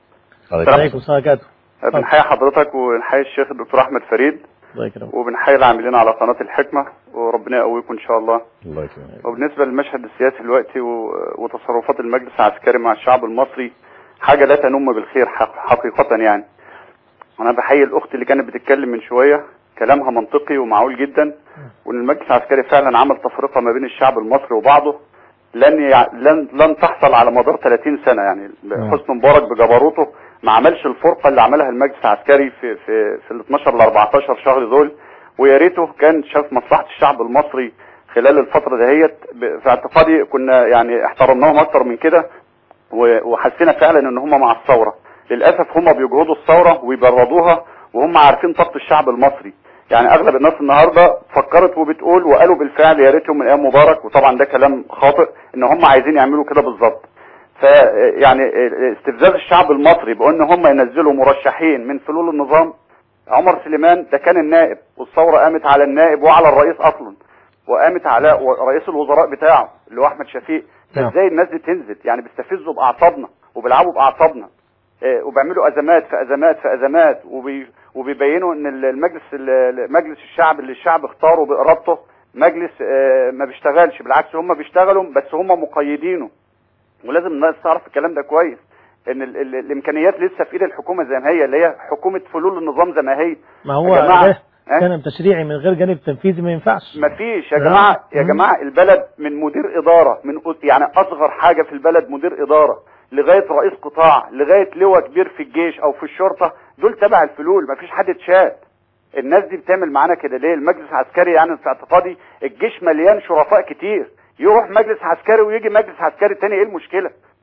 عليكم السلام وبركاته بنحيي حضرتك ونحيي الشيخ الدكتور احمد فريد الله يكرمك وبنحيي العاملين على قناه الحكمه وربنا يقويكم ان شاء الله الله يكرمك وبالنسبه للمشهد السياسي دلوقتي و- وتصرفات المجلس العسكري مع الشعب المصري حاجه لا تنم بالخير حق- حقيقه يعني انا بحيي الاخت اللي كانت بتتكلم من شويه كلامها منطقي ومعقول جدا وان المجلس العسكري فعلا عمل تفرقه ما بين الشعب المصري وبعضه لن يع... لن لن تحصل على مدار 30 سنه يعني حسني مبارك بجبروته ما عملش الفرقه اللي عملها المجلس العسكري في في في ال 12 ل 14 شهر دول ويا ريته كان شاف مصلحه الشعب المصري خلال الفتره دهيت ب- في اعتقادي كنا يعني احترمناهم اكتر من كده و- وحسينا فعلا ان هم مع الثوره للاسف هم بيجهضوا الثوره ويبردوها وهم عارفين طاقه الشعب المصري يعني اغلب الناس النهارده فكرت وبتقول وقالوا بالفعل يا ريتهم من ايام مبارك وطبعا ده كلام خاطئ ان هم عايزين يعملوا كده بالظبط ف يعني استفزاز الشعب المصري بان هم ينزلوا مرشحين من فلول النظام عمر سليمان ده كان النائب والثوره قامت على النائب وعلى الرئيس اصلا وقامت على رئيس الوزراء بتاعه اللي هو احمد شفيق نعم. فازاي الناس دي تنزل يعني بيستفزوا باعصابنا وبيلعبوا باعصابنا آه، وبيعملوا ازمات في ازمات في ازمات وبي وبيبينوا ان ال- المجلس ال- مجلس الشعب اللي الشعب اختاره بارادته مجلس آه، ما بيشتغلش بالعكس هم بيشتغلوا بس هم مقيدينه ولازم الناس تعرف الكلام ده كويس ان ال ال الامكانيات لسه في ايد الحكومه زي ما هي اللي هي حكومه فلول النظام زي ما هي ما هو يا جماعة، ده ها؟ كان تشريعي من غير جانب تنفيذي ما ينفعش ما فيش يا لا. جماعه يا مم. جماعه البلد من مدير اداره من أ- يعني اصغر حاجه في البلد مدير اداره لغايه رئيس قطاع لغايه لواء كبير في الجيش او في الشرطه دول تبع الفلول ما فيش حد اتشال الناس دي بتعمل معانا كده ليه المجلس العسكري يعني في اعتقادي الجيش مليان شرفاء كتير يروح مجلس عسكري ويجي مجلس عسكري تاني ايه المشكله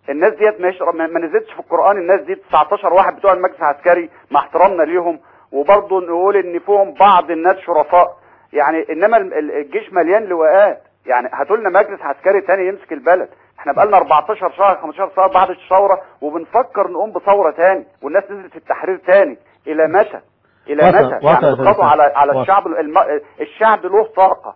الناس ديت مش ما ما نزلتش في القران الناس دي 19 واحد بتوع المجلس العسكري مع احترامنا ليهم وبرضه نقول ان فيهم بعض الناس شرفاء يعني انما ال- ال- الجيش مليان لواءات يعني هاتوا لنا مجلس عسكري تاني يمسك البلد احنا بقالنا 14 شهر 15 شهر بعد الثوره وبنفكر نقوم بثوره تاني والناس نزلت في التحرير تاني الى متى الى وصل- متى وصل يعني يا بتضغطوا سيدي. على على وصل. الشعب الم... الشعب له طاقه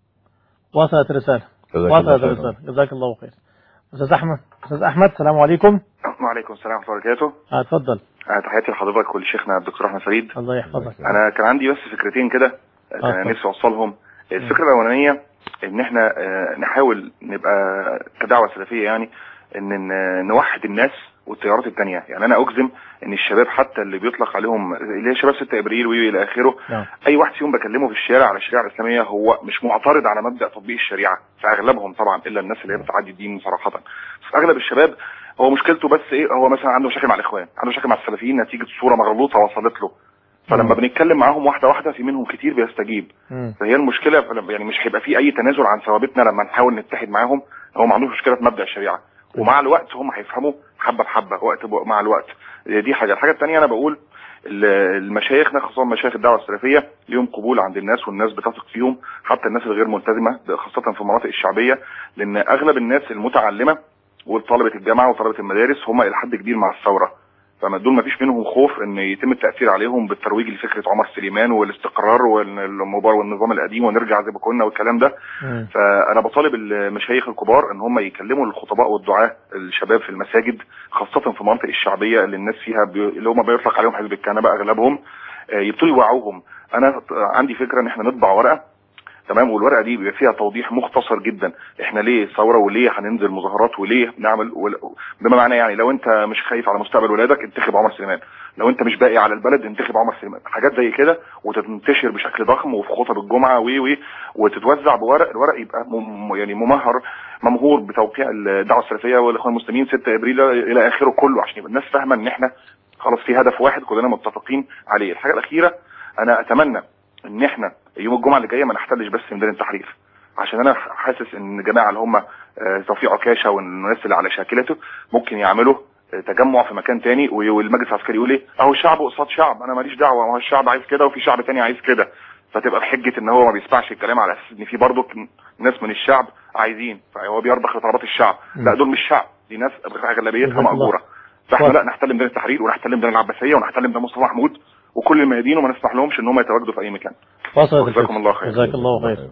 وصلت رسالة جزاك وصلت الله خيرا. رسالة جزاك الله خير أستاذ أحمد أستاذ أحمد السلام عليكم وعليكم السلام ورحمه الله وبركاته آه، اتفضل آه، تحياتي لحضرتك ولشيخنا الدكتور احمد فريد الله يحفظك انا كان عندي بس فكرتين كده آه، اتفضل. كان نفسي اوصلهم الفكره الاولانيه ان احنا آه، نحاول نبقى كدعوه سلفيه يعني ان ن- نوحد الناس والتيارات التانية يعني انا اجزم ان الشباب حتى اللي بيطلق عليهم اللي هي شباب 6 ابريل والى اخره نعم اي واحد فيهم بكلمه في الشارع على الشريعه الاسلاميه هو مش معترض على مبدا تطبيق الشريعه في اغلبهم طبعا الا الناس اللي هي بتعدي الدين صراحه بس اغلب الشباب هو مشكلته بس ايه هو مثلا عنده مشاكل مع الاخوان عنده مشاكل مع السلفيين نتيجه صوره مغلوطه وصلت له فلما مم. بنتكلم معاهم واحده واحده في منهم كتير بيستجيب مم. فهي المشكله يعني مش هيبقى في اي تنازل عن ثوابتنا لما نحاول نتحد معاهم هو ما عندوش مشكله في مبدا الشريعه ومع الوقت هم هيفهموا حبه بحبه وقت بو- مع الوقت دي حاجه الحاجه الثانيه انا بقول ال- المشايخنا خاصه مشايخ الدعوه السلفيه ليهم قبول عند الناس والناس بتثق فيهم حتى الناس الغير ملتزمه خاصه في المناطق الشعبيه لان اغلب الناس المتعلمه وطلبه الجامعه وطلبه المدارس هم الى حد كبير مع الثوره فما دول ما فيش منهم خوف ان يتم التاثير عليهم بالترويج لفكره عمر سليمان والاستقرار والمبار والنظام القديم ونرجع زي ما كنا والكلام ده مم. فانا بطالب المشايخ الكبار ان هم يكلموا الخطباء والدعاة الشباب في المساجد خاصة في المناطق الشعبية اللي الناس فيها بي... اللي هم بيطلق عليهم حزب الكنبة اغلبهم آه، يبتدوا يوعوهم انا عندي فكرة ان احنا نطبع ورقة تمام والورقه دي بيبقى فيها توضيح مختصر جدا احنا ليه ثوره وليه هننزل مظاهرات وليه نعمل ول... بما معناه يعني لو انت مش خايف على مستقبل ولادك انتخب عمر سليمان لو انت مش باقي على البلد انتخب عمر سليمان حاجات زي كده وتنتشر بشكل ضخم وفي خطب الجمعه و و وتتوزع بورق الورق يبقى م... يعني ممهر ممهور بتوقيع الدعوه السلفيه والاخوان المسلمين 6 ابريل الى اخره كله عشان يبقى الناس فاهمه ان احنا خلاص في هدف واحد كلنا متفقين عليه الحاجه الاخيره انا اتمنى ان احنا يوم الجمعه اللي جايه ما نحتلش بس ميدان التحرير عشان انا حاسس ان الجماعه اللي هم آه، توفيق عكاشه والناس اللي على شاكلته ممكن يعملوا آه، تجمع في مكان تاني وي- والمجلس العسكري يقول ايه اهو الشعب قصاد شعب انا ماليش دعوه ما هو الشعب عايز كده وفي شعب تاني عايز كده فتبقى بحجه ان هو ما بيسمعش الكلام على اساس ان في برضه ناس من الشعب عايزين فهو بيرضخ لطلبات الشعب لا دول مش شعب دي ناس اغلبيتها جزاك الله. مأجوره فاحنا واضح. لا نحتل ميدان التحرير ونحتل ميدان العباسيه ونحتل ميدان مصطفى محمود وكل الميادين وما نسمح لهمش ان هم يتواجدوا في اي مكان وصلت جزاكم الفكرة. الله خير. جزاك الله خير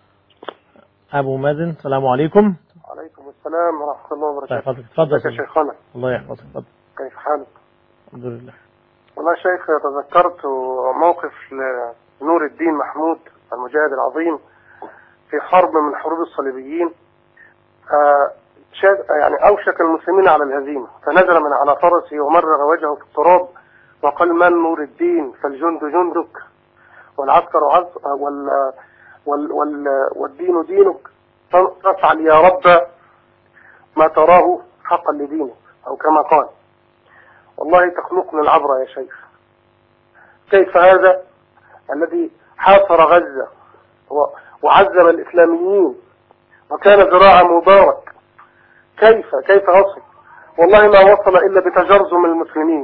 أبو مازن السلام عليكم عليكم السلام ورحمة الله الله وبركاته يحفظك اتفضل ازيك يا سيدي. شيخنا الله يحفظك اتفضل كيف حالك؟ الحمد لله والله يا شيخ تذكرت موقف لنور الدين محمود المجاهد العظيم في حرب من حروب الصليبيين آه، شاد- يعني أوشك المسلمين على الهزيمة فنزل من على فرسه ومرغ وجهه في التراب وقال من نور الدين فالجند جندك والعسكر عز وال وال وال والدين دينك فافعل يا رب ما تراه حقا لدينك أو كما قال والله تخلقنا العبرة يا شيخ كيف هذا الذي حاصر غزة و- وعذب الإسلاميين وكان ذراع مبارك كيف كيف وصل والله ما وصل إلا بتجرذم المسلمين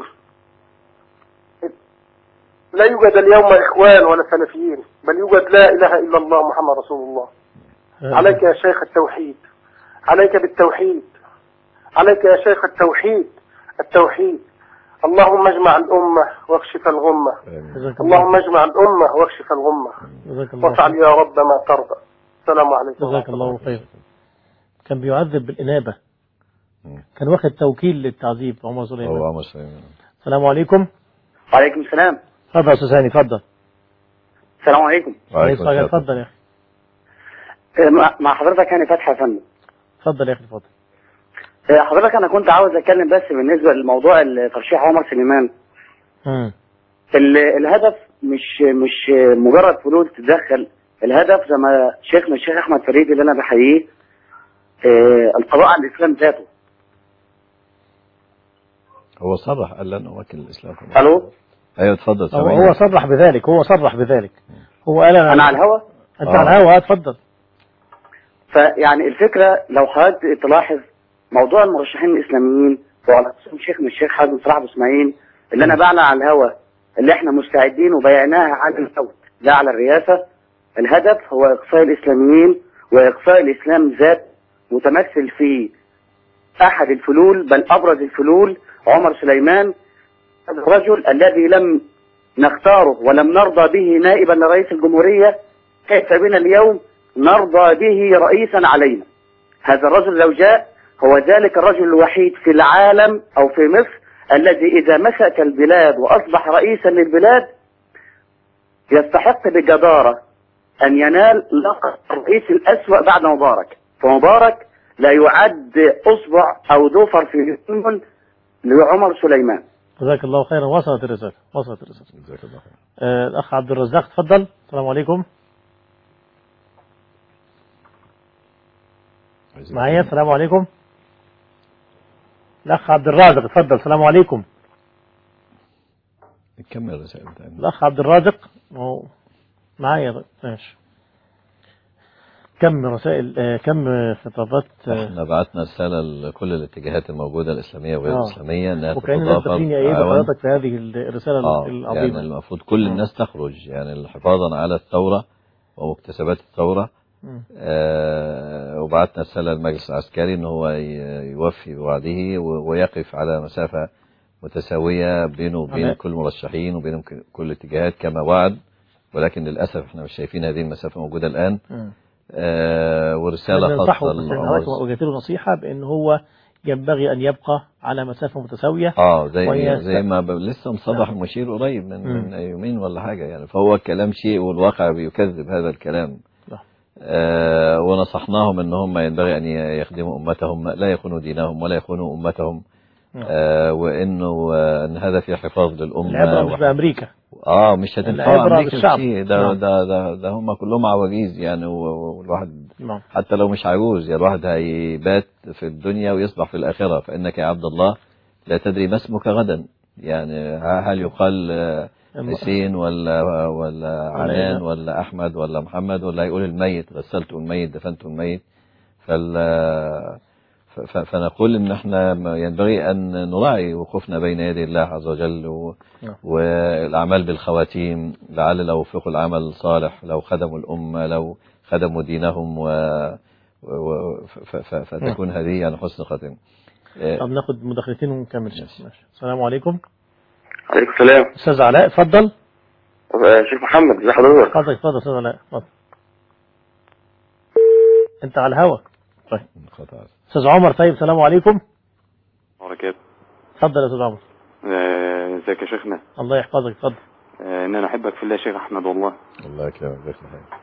لا يوجد اليوم إخوان ولا سلفيين بل يوجد لا إله إلا الله محمد رسول الله عليك يا شيخ التوحيد عليك بالتوحيد عليك يا شيخ التوحيد التوحيد اللهم اجمع الأمة واكشف الغمة جزاك الله اللهم اجمع الأمة واكشف الغمة جزاك الله وافعل خير يا رب ما ترضى السلام عليكم جزاك الله خير كان بيعذب بالإنابة مم. كان واخد توكيل للتعذيب عمر سليمان هو عمر سليمان السلام عليكم وعليكم السلام اتفضل يا استاذ هاني اتفضل السلام عليكم وعليكم السلام. اتفضل يا اخي آه، مع- مع حضرتك هاني فتحي يا فندم اتفضل يا اخي اتفضل آه، حضرتك انا كنت عاوز اتكلم بس بالنسبه لموضوع ترشيح عمر سليمان مم. ال- الهدف مش مش مجرد فلوس تتدخل الهدف زي ما شيخنا الشيخ احمد فريد اللي انا بحييه آه، القضاء على الاسلام ذاته هو صرح قال لنا وكيل الاسلام في مصر. الو ايوه اتفضل هو, سامعين. هو صرح بذلك هو صرح بذلك هو قال انا انا على الهوا انت آه. على الهوا اتفضل فيعني الفكره لو حضرتك تلاحظ موضوع المرشحين الاسلاميين وعلى رأسهم شيخ من الشيخ حازم صلاح ابو اسماعيل اللي انا بعلن على الهوا اللي احنا مستعدين وبيعناها على الموت لا على الرئاسه الهدف هو اقصاء الاسلاميين واقصاء الاسلام ذات متمثل في احد الفلول بل ابرز الفلول عمر سليمان هذا الرجل الذي لم نختاره ولم نرضى به نائبا لرئيس الجمهوريه كيف بنا اليوم نرضى به رئيسا علينا هذا الرجل لو جاء هو ذلك الرجل الوحيد في العالم او في مصر الذي اذا مسك البلاد واصبح رئيسا للبلاد يستحق بجدارة ان ينال لقب الرئيس الاسوأ بعد مبارك فمبارك لا يعد اصبع او ظفر في يمن لعمر سليمان جزاك الله خيرا وصلت الرسالة وصلت الرسالة جزاك الله خير آه، الأخ عبد الرزاق تفضل السلام عليكم عايزين- معايا السلام عليكم الأخ عبد الرازق تفضل السلام عليكم نكمل الرسائل تاني الأخ عبد الرازق هو معايا طيب، ماشي كم رسائل آه، كم خطابات آه، احنا بعتنا رسالة لكل الاتجاهات الموجودة الإسلامية وغير آه. الإسلامية إنها وكأن الناس تتضافر فاكرين يأيدوا وتتعاون. حضرتك في هذه الرسالة اه يعني العظيمة المفروض كل آه. الناس تخرج يعني حفاظا على الثورة ومكتسبات الثورة مم. آه وبعتنا رسالة للمجلس العسكري ان هو ي- يوفي بوعده و- ويقف على مسافة متساوية بينه وبين على- كل المرشحين وبين كل- كل الاتجاهات كما وعد ولكن للأسف احنا مش شايفين هذه المسافة موجودة الآن مم. آه ورسالة ننصحه خاصة بس لعمر حضرتك وجهت له نصيحة بأن هو ينبغي أن يبقى على مسافة متساوية اه زي ويست- زي ما ب... لسه مصرح نعم. المشير قريب من مم. من يومين ولا حاجه يعني فهو الكلام شيء والواقع بيكذب هذا الكلام نعم. آه ونصحناهم ان هم ينبغي ان ي- يخدموا امتهم لا يخونوا دينهم ولا يخونوا امتهم نعم. آه وانه آه ان هذا في حفاظ للامه العبرة مش وح- بأمريكا اه مش هتنفع العبرة امريكا بالشعب. شيء ده, نعم. ده ده ده هم كلهم عواجيز يعني و- و- والواحد نعم حتى لو مش عجوز يعني الواحد هيبات في الدنيا ويصبح في الآخرة فإنك يا عبد الله لا تدري ما اسمك غدا يعني ه- هل يقال آه، حسين ولا ولا عنان إيه؟ ولا أحمد ولا محمد ولا يقول الميت غسلت الميت دفنت الميت فال ف- ف- فنقول ان احنا ما ينبغي ان نراعي وقوفنا بين يدي الله عز وجل و... نعم. والاعمال بالخواتيم لعل لو وفقوا العمل صالح لو خدموا الامه لو خدموا دينهم و... و... ف... ف... فتكون هذه يعني حسن خاتمه آه، طب ناخد مداخلتين ونكمل ماشي. ماشي. السلام عليكم عليكم السلام أستاذ علاء اتفضل آه، شيخ محمد ازي حضرتك اتفضل اتفضل أستاذ علاء اتفضل أنت على الهوا طيب خطأ. أستاذ عمر طيب السلام عليكم بركاته اتفضل يا أستاذ عمر آه، ازيك يا شيخنا الله يحفظك اتفضل آه، ان انا احبك في الله يا شيخ احمد والله الله يكرمك جزاك الله خير.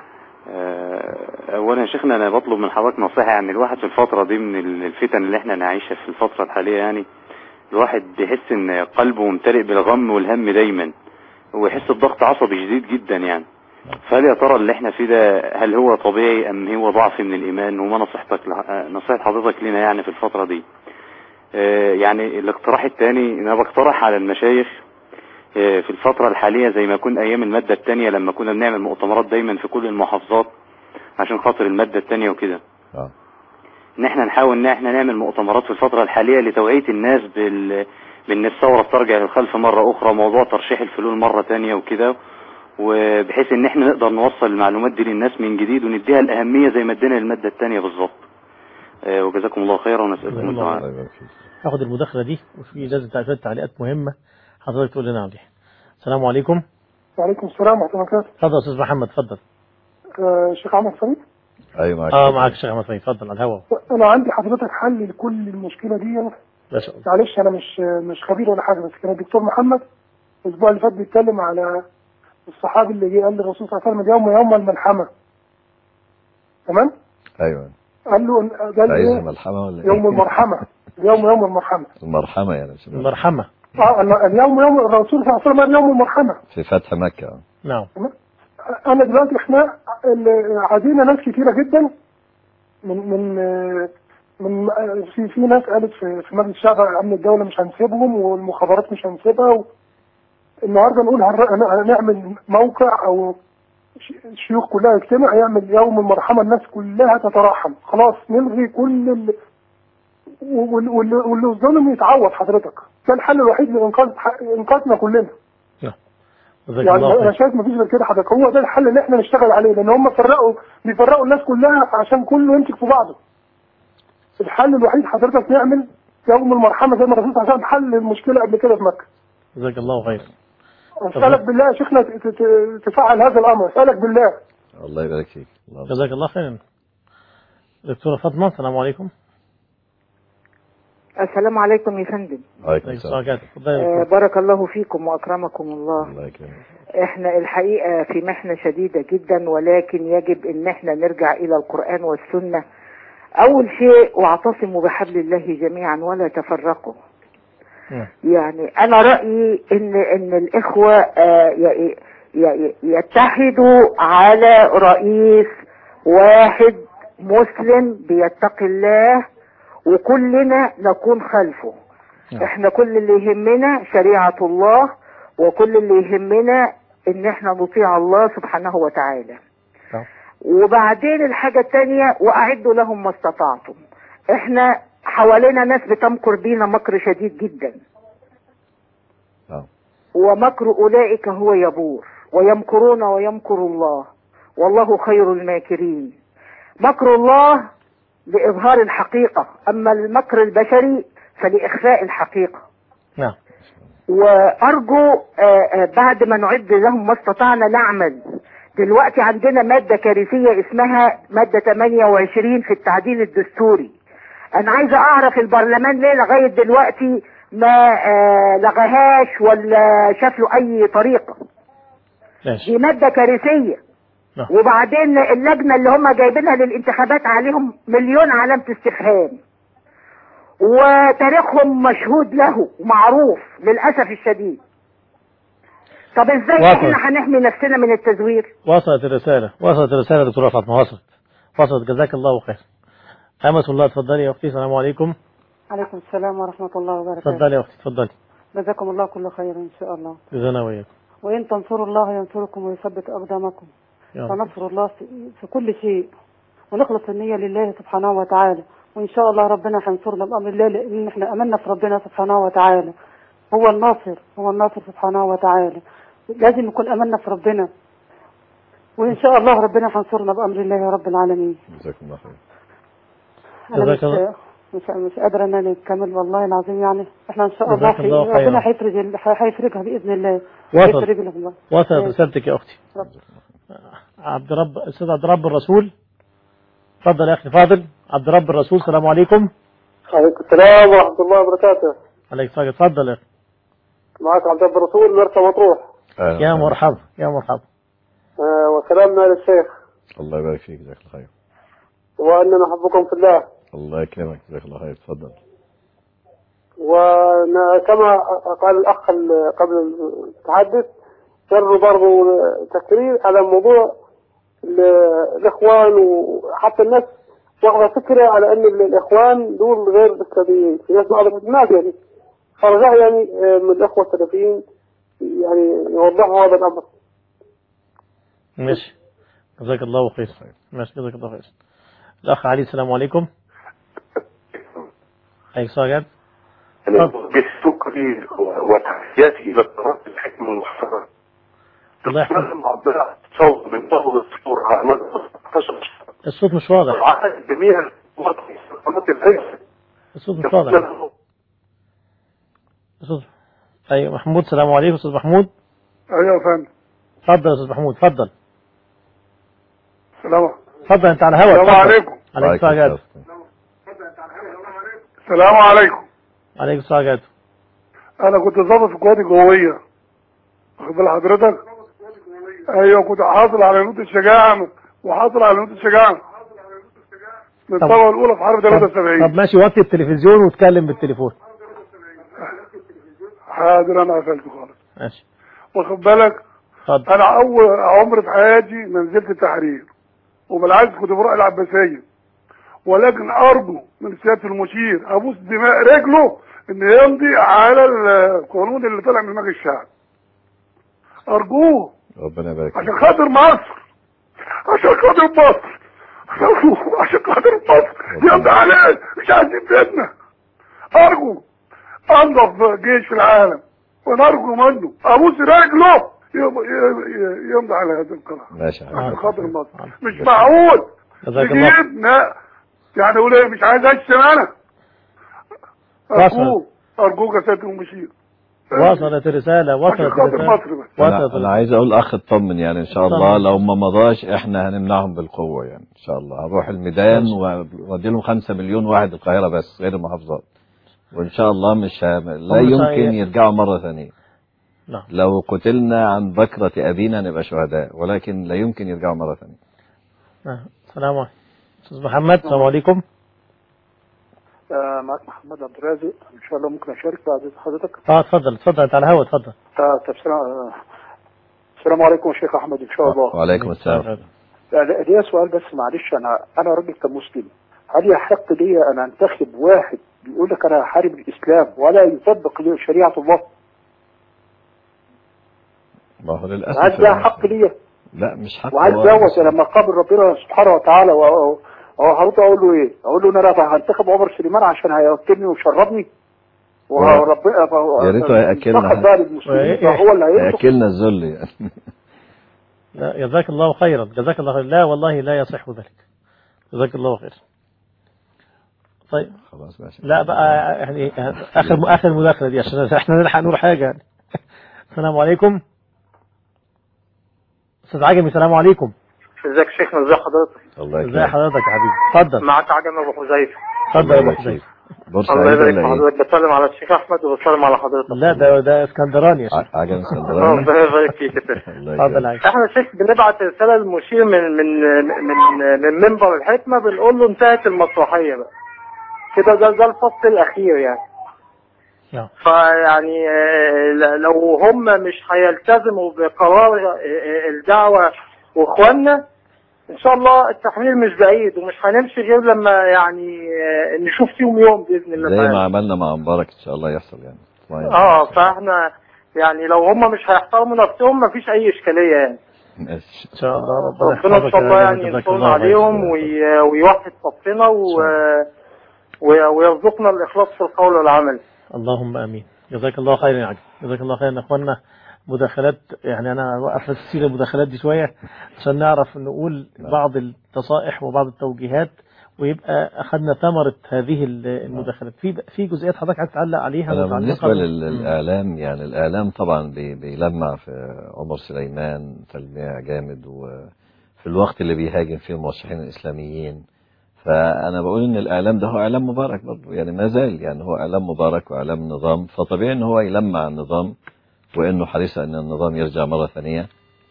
آه، اولا يا شيخنا انا بطلب من حضرتك نصيحه يعني الواحد في الفتره دي من الفتن اللي احنا نعيشها في الفتره الحاليه يعني الواحد بيحس ان قلبه ممتلئ بالغم والهم دايما ويحس بضغط عصبي شديد جدا يعني فهل يا ترى اللي احنا فيه ده هل هو طبيعي ام هو ضعف من الايمان وما نصيحتك لح- آه، نصيحه حضرتك لنا يعني في الفتره دي آه، يعني الاقتراح الثاني انا بقترح على المشايخ آه، في الفترة الحالية زي ما يكون أيام المادة التانية لما كنا بنعمل مؤتمرات دايما في كل المحافظات عشان خاطر المادة التانية وكده آه. إن احنا نحاول إن احنا نعمل مؤتمرات في الفترة الحالية لتوعية الناس بال بإن الثورة ترجع للخلف مرة أخرى موضوع ترشيح الفلول مرة تانية وكده وبحيث إن احنا نقدر نوصل المعلومات دي للناس من جديد ونديها الأهمية زي ما ادينا للمادة التانية بالظبط آه، وجزاكم الله خيرا ونسألكم الله الدعاء الله يبارك فيك. هاخد المداخلة دي وفي لازم تعرفات تعليقات مهمة حضرتك تقول لنا عليها السلام عليكم وعليكم السلام ورحمة الله وبركاته اتفضل يا أستاذ محمد اتفضل آه، شيخ عمر فريد ايوه معك اه معاك الشيخ أحمد فريد اتفضل على الهوا انا عندي حضرتك حل لكل المشكلة دي ما شاء الله معلش انا مش مش خبير ولا حاجة بس كان الدكتور محمد الاسبوع اللي فات بيتكلم على الصحابي اللي جه قال للرسول صلى الله عليه وسلم اليوم يوم الملحمة تمام ايوه قال له إن- قال عايز ايه الملحمه ولا إيه؟ يوم المرحمة اليوم يوم المرحمة المرحمه يعني مش المرحمة. المرحمة اه ال- اليوم يوم الرسول صلى الله عليه وسلم قال يوم المرحمة في فتح مكه آه. نعم انا دلوقتي احنا ال- عادينا ناس كتيره جدا من من آه، من آه، في في ناس قالت في في مجلس الشعب امن الدوله مش هنسيبهم والمخابرات مش هنسيبها و... النهارده نقول هنر- هن- هنعمل موقع او ش- الشيوخ كلها يجتمع يعمل يوم المرحمه الناس كلها تتراحم خلاص نلغي كل ال... وال- وال- واللي ظلم يتعوض حضرتك ده الحل الوحيد لانقاذ انقاذنا كلنا جزاك يعني الله انا خير شايف مفيش غير كده حضرتك هو ده الحل اللي احنا نشتغل عليه لان هم فرقوا بيفرقوا الناس كلها عشان كله يمسك في بعضه الحل الوحيد حضرتك نعمل يوم المرحمه زي ما الرسول صلى الله عليه وسلم حل المشكله قبل كده في مكه جزاك الله خير اسالك بالله يا شيخنا ت- ت- تفعل هذا الامر اسالك بالله الله يبارك فيك الله يبارك. جزاك الله خيرا دكتورة فاطمة السلام عليكم السلام عليكم يا فندم عليكم عليكم السلام السلام اتفضلي يا آه، دكتورة. بارك الله فيكم واكرمكم الله الله يكرمك احنا الحقيقه في محنه شديده جدا ولكن يجب ان احنا نرجع الى القران والسنه اول شيء واعتصموا بحبل الله جميعا ولا تفرقوا نعم. يعني انا رايي ان ان الاخوه آه، ي- ي- يتحدوا على رئيس واحد مسلم بيتقي الله وكلنا نكون خلفه نعم. احنا كل اللي يهمنا شريعة الله وكل اللي يهمنا ان احنا نطيع الله سبحانه وتعالى نعم. وبعدين الحاجة التانية واعدوا لهم ما استطعتم احنا حوالينا ناس بتمكر بينا مكر شديد جدا نعم. ومكر اولئك هو يبور ويمكرون ويمكر الله والله خير الماكرين مكر الله لإظهار الحقيقة أما المكر البشري فلإخفاء الحقيقة نعم وأرجو آه، آه، بعد ما نعد لهم ما استطعنا نعمل دلوقتي عندنا مادة كارثية اسمها مادة 28 في التعديل الدستوري أنا عايزة أعرف البرلمان ليه لغاية دلوقتي ما آه، لغاهاش ولا شاف له أي طريقة ماشي دي مادة كارثية نعم. وبعدين اللجنة اللي هم جايبينها للانتخابات عليهم مليون علامة استفهام وتاريخهم مشهود له ومعروف للأسف الشديد طب ازاي واصل. احنا هنحمي نفسنا من التزوير وصلت الرسالة وصلت الرسالة دكتورة فاطمة وصلت وصلت جزاك الله خير أمة الله اتفضلي يا أختي السلام عليكم عليكم السلام ورحمة الله وبركاته اتفضلي يا أختي اتفضلي جزاكم الله كل خير إن شاء الله جزانا وإياكم وإن تنصروا الله ينصركم ويثبت أقدامكم يا رب. فنصر الله في- في كل شيء ونخلص النية لله سبحانه وتعالى وإن شاء الله ربنا هينصرنا بأمر الله لأن إحنا أمنا في ربنا سبحانه وتعالى هو الناصر هو الناصر سبحانه وتعالى لازم نكون أمنا في ربنا وإن شاء الله ربنا هينصرنا بأمر الله يا رب العالمين جزاكم الله خير أنا جزاك مش الله. مش مش قادرة إن أنا أكمل والله العظيم يعني إحنا إن شاء الله جزاك في الله خيرا. ربنا هيفرج ال- هيفرجها بإذن الله وصل. هيفرج لها الله وصلت ماشي. رسالتك يا أختي رب. عبد رب أستاذ عبد رب الرسول اتفضل يا أخي فاضل عبد رب الرسول السلام عليكم عليكم السلام ورحمه الله وبركاته عليك السلام اتفضل يا أخي معك عبد رب الرسول مرسى مطروح أهلا يا وسهلا. مرحبا يا مرحبا آه وسلامنا للشيخ الله يبارك فيك جزاك الله خير واننا نحبكم في الله الله يكرمك جزاك الله خير تفضل وكما قال الأخ ال- قبل التحدث جروا برضو تكرير على موضوع ال- الإخوان وحتى الناس واخذة فكرة على أن ال- الإخوان دول غير إسلاميين في ناس بعض الناس يعني فرجع يعني آه، من الإخوة السلفيين يعني يوضحوا هذا الأمر ماشي جزاك الله خير ماشي جزاك الله خير الأخ علي السلام عليكم عليك السلام بالسكري وتحياتي الى التراث الحكم المحترم الله يحفظك عبد الله تصور من اول الصور على مدى 16 الصوت مش واضح وعدد جميع قناة الهيئة الصوت مش واضح الصوت أيوة محمود السلام عليكم أستاذ محمود أيوة يا فندم اتفضل يا أستاذ محمود اتفضل السلام اتفضل أنت على هوا السلام اتفضل. عليكم. عليك السلام السلام عليكم عليك السلام انا كنت ضابط في القوات الجويه واخد بال حضرتك ايوه كنت حاصل على نوت الشجاعه وحاصل على نوت الشجاعه من طب- الطبقه الاولى في حرب طب, 73 طب ماشي وطي التلفزيون واتكلم بالتليفون حاضر انا قفلت خالص ماشي واخد بالك اتفضل انا اول عمر في حياتي ما نزلت التحرير وبالعكس كنت بروح العباسيه ولكن ارجو من سياده المشير ابوس دماء رجله ان يمضي على القانون اللي طلع من مجلس الشعب ارجوه ربنا يبارك فيك عشان خاطر مصر عشان خاطر مصر عشان خاطر مصر يمضي عليه مش عايزين فتنه ارجو انظف جيش في العالم ونرجو منه ابوس رجله يم- ي- ي- يمضي على هذه القرار ماشي يا حبيبي. عشان خاطر مصر مش معقول جزاك الله نجيب نا- يعني اقول ايه مش عايز اشتم انا ارجوك ارجوك يا سياده المشير وصلت الرسالة وصلت عشان خاطر الرسالة مصر بس وصلت انا, أنا الرسالة عايز اقول اخ اطمن يعني ان شاء الله اطمن. لو ما مضاش احنا هنمنعهم بالقوه يعني ان شاء الله هنروح الميدان وادي لهم 5 مليون واحد القاهره بس غير المحافظات وان شاء الله مش ه... لا هم مش يمكن هي- يرجعوا مره ثانيه نعم. لو قتلنا عن بكرة أبينا نبقى شهداء ولكن لا يمكن يرجعوا مرة ثانية آه، السلام عليكم أستاذ محمد السلام عليكم آه، معك محمد عبد الرازق ان شاء الله ممكن اشارك بعد إذن حضرتك اه اتفضل اتفضل انت على الهوا اتفضل آه، طب سلام آه، السلام عليكم يا شيخ احمد ان شاء الله وعليكم السلام آه، لا، ليا سؤال بس معلش انا انا راجل كمسلم هل يحق لي ان انتخب واحد بيقول لك انا هحارب الاسلام ولا يطبق لي شريعه الله ما هو للأسف هل ده حق لي لا مش حق وهل هو- دوت لما قابل ربنا سبحانه وتعالى و- و- و- هرد اقول له ايه؟ اقول له ان انا هنتخب عمر سليمان عشان هيوكلني ويشربني وربنا يا ريته هياكلنا فقط بقى للمسلمين فهو اللي هيرزق هياكلنا الذل يعني لا جزاك الله خيرا جزاك الله خيرا لا والله لا يصح ذلك جزاك الله خير طيب خلاص ماشي لا بقى يعني اخر اخر مداخله دي عشان احنا نلحق نقول حاجه يعني السلام عليكم استاذ عجمي السلام عليكم ازيك يا شيخنا ازي حضرتك الله ازي حضرتك يا حبيبي اتفضل معاك عجم ابو حذيفه اتفضل يا ابو حذيفه الله بورسعيد يبارك في ولا ايه؟ حضرتك بسلم على الشيخ احمد وبسلم على حضرتك لا ده ده اسكندراني يا شيخ عجم اسكندراني ربنا يبارك فيك يا شيخ اتفضل يا عجمي. احنا يا شيخ بنبعت رساله للمشير من من من من منبر الحكمه بنقول له انتهت المسرحيه بقى كده ده ده الفصل الاخير يعني نعم. فيعني آه، ل- لو هم مش هيلتزموا بقرار آه، آه، الدعوه واخواننا ان شاء الله التحميل مش بعيد ومش هنمشي غير لما يعني آه، نشوف فيهم يوم باذن الله زي تعالى. ما عملنا مع مبارك ان شاء الله يحصل يعني اسمعي. اه فاحنا يعني لو هم مش هيحترموا نفسهم مفيش اي اشكاليه يعني ماشي ان شاء الله ربنا ربنا ان يحفظك شاء يا الله عجمي، يعني جزاك ينصرنا الله خير. عليهم وي- ويوحد صفنا و... و- ويرزقنا الاخلاص في القول والعمل اللهم امين جزاك الله خيرا يا عجل جزاك الله خيرا يا اخوانا مداخلات يعني انا وقف تسجيل المداخلات دي شويه عشان نعرف نقول بعض النصائح وبعض التوجيهات ويبقى اخذنا ثمره هذه المداخلات في في جزئيات حضرتك عايز تعلق عليها أنا وتعليقها؟ بالنسبة لل- للإعلام يعني الإعلام طبعا بي- بيلمع في عمر سليمان تلميع جامد وفي الوقت اللي بيهاجم فيه المرشحين الإسلاميين فأنا بقول إن الإعلام ده هو إعلام مبارك برضه يعني ما زال يعني هو إعلام مبارك وإعلام نظام فطبيعي إن هو يلمع النظام وإنه حريص إن النظام يرجع مرة ثانية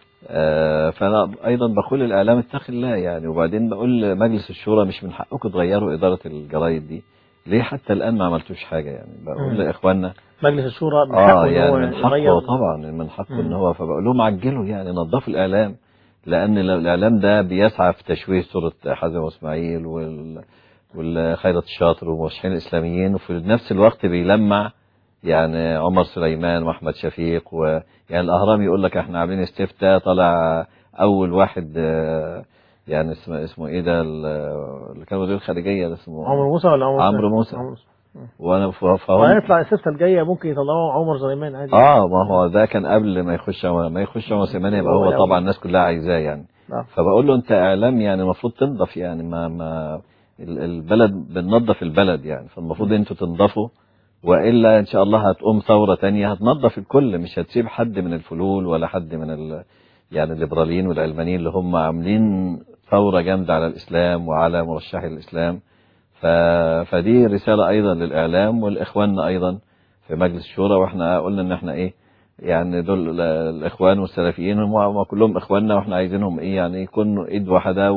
آه، فأنا أيضا بقول الإعلام اتقي الله يعني وبعدين بقول مجلس الشورى مش من حقكم تغيروا إدارة الجرايد دي ليه حتى الآن ما عملتوش حاجة يعني بقول مم. لإخواننا مجلس الشورى من حقه اه إن يعني هو من حقه يغير. طبعا من حقه ان مم. هو فبقول لهم عجلوا يعني نظفوا الاعلام لان ال- الاعلام ده بيسعى في تشويه صوره حازم واسماعيل وال والخيرة الشاطر والمرشحين الاسلاميين وفي نفس الوقت بيلمع يعني عمر سليمان واحمد شفيق ويعني الاهرام يقول لك احنا عاملين استفتاء طلع اول واحد آه، يعني اسمه اسمه ايه ده ال- اللي كان وزير الخارجيه ده اسمه عمرو موسى ولا عمرو عمرو موسى عمرو موسى وانا ف- فهم وهيطلع السته الجايه ممكن يطلعوا عمر سليمان عادي اه ما هو ده كان قبل ما يخش عمر ما يخش عمر سليمان يبقى هو هو الأول. طبعا الناس كلها عايزاه يعني نعم. فبقول له انت اعلام يعني المفروض تنضف يعني ما ما ال- البلد بننظف البلد يعني فالمفروض انتوا تنضفوا والا ان شاء الله هتقوم ثوره تانية هتنظف الكل مش هتسيب حد من الفلول ولا حد من ال يعني الليبراليين والعلمانيين اللي هم عاملين ثوره جامده على الاسلام وعلى مرشحي الاسلام ف... فدي رساله ايضا للاعلام والاخوان ايضا في مجلس الشورى واحنا قلنا ان احنا ايه يعني دول ال- الاخوان والسلفيين هم هم كلهم اخواننا واحنا عايزينهم ايه يعني يكونوا ايد واحده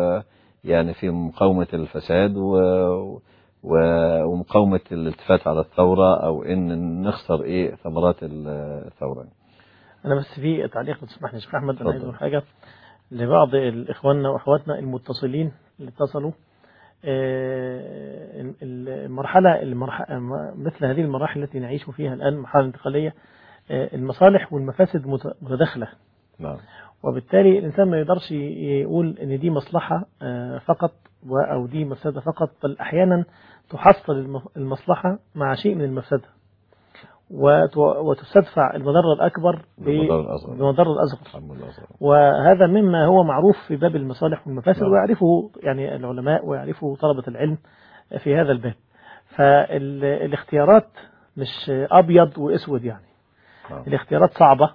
ويعني في مقاومه الفساد و... و... ومقاومه الالتفات على الثوره او ان نخسر ايه ثمرات الثوره انا بس في تعليق لو تسمح لي يا شيخ احمد انا عايز اتفضل. اقول حاجه لبعض اخواننا واخواتنا المتصلين اللي اتصلوا آه، ال- ال- المرحله المرح- مثل هذه المراحل التي نعيش فيها الان مرحله انتقاليه آه، المصالح والمفاسد مت- متداخله نعم وبالتالي الإنسان ما يقدرش يقول إن دي مصلحة آه، فقط و- أو دي مفسدة فقط بل أحيانا تحصل الم- المصلحة مع شيء من المفسدة وت- وتستدفع المضرة الأكبر ب- بالمضار الأصغر. بالمضرة الأصغر الحمد لله صراحة. وهذا مما هو معروف في باب المصالح والمفاسد نعم. ويعرفه يعني العلماء ويعرفه طلبة العلم في هذا الباب فالاختيارات مش أبيض وأسود يعني نعم. الاختيارات صعبة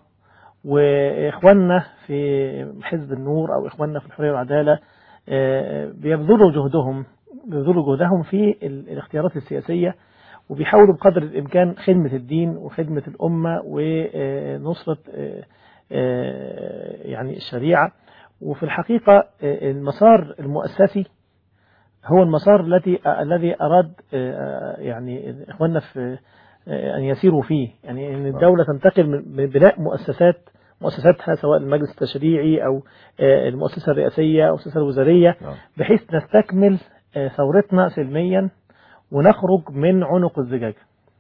وإخواننا في حزب النور أو إخواننا في الحرية والعدالة آه، بيبذلوا جهدهم بيبذلوا جهدهم في ال- الاختيارات السياسية وبيحاولوا بقدر الإمكان خدمة الدين وخدمة الأمة ونصرة آه، آه، يعني الشريعة وفي الحقيقة آه، المسار المؤسسي هو المسار الذي الذي أراد آه، يعني إخواننا في آه، أن يسيروا فيه يعني أن الدولة تنتقل من من بناء مؤسسات مؤسساتها سواء المجلس التشريعي أو آه، المؤسسة الرئاسية أو المؤسسة الوزارية نعم. بحيث نستكمل آه، ثورتنا سلميا ونخرج من عنق الزجاجة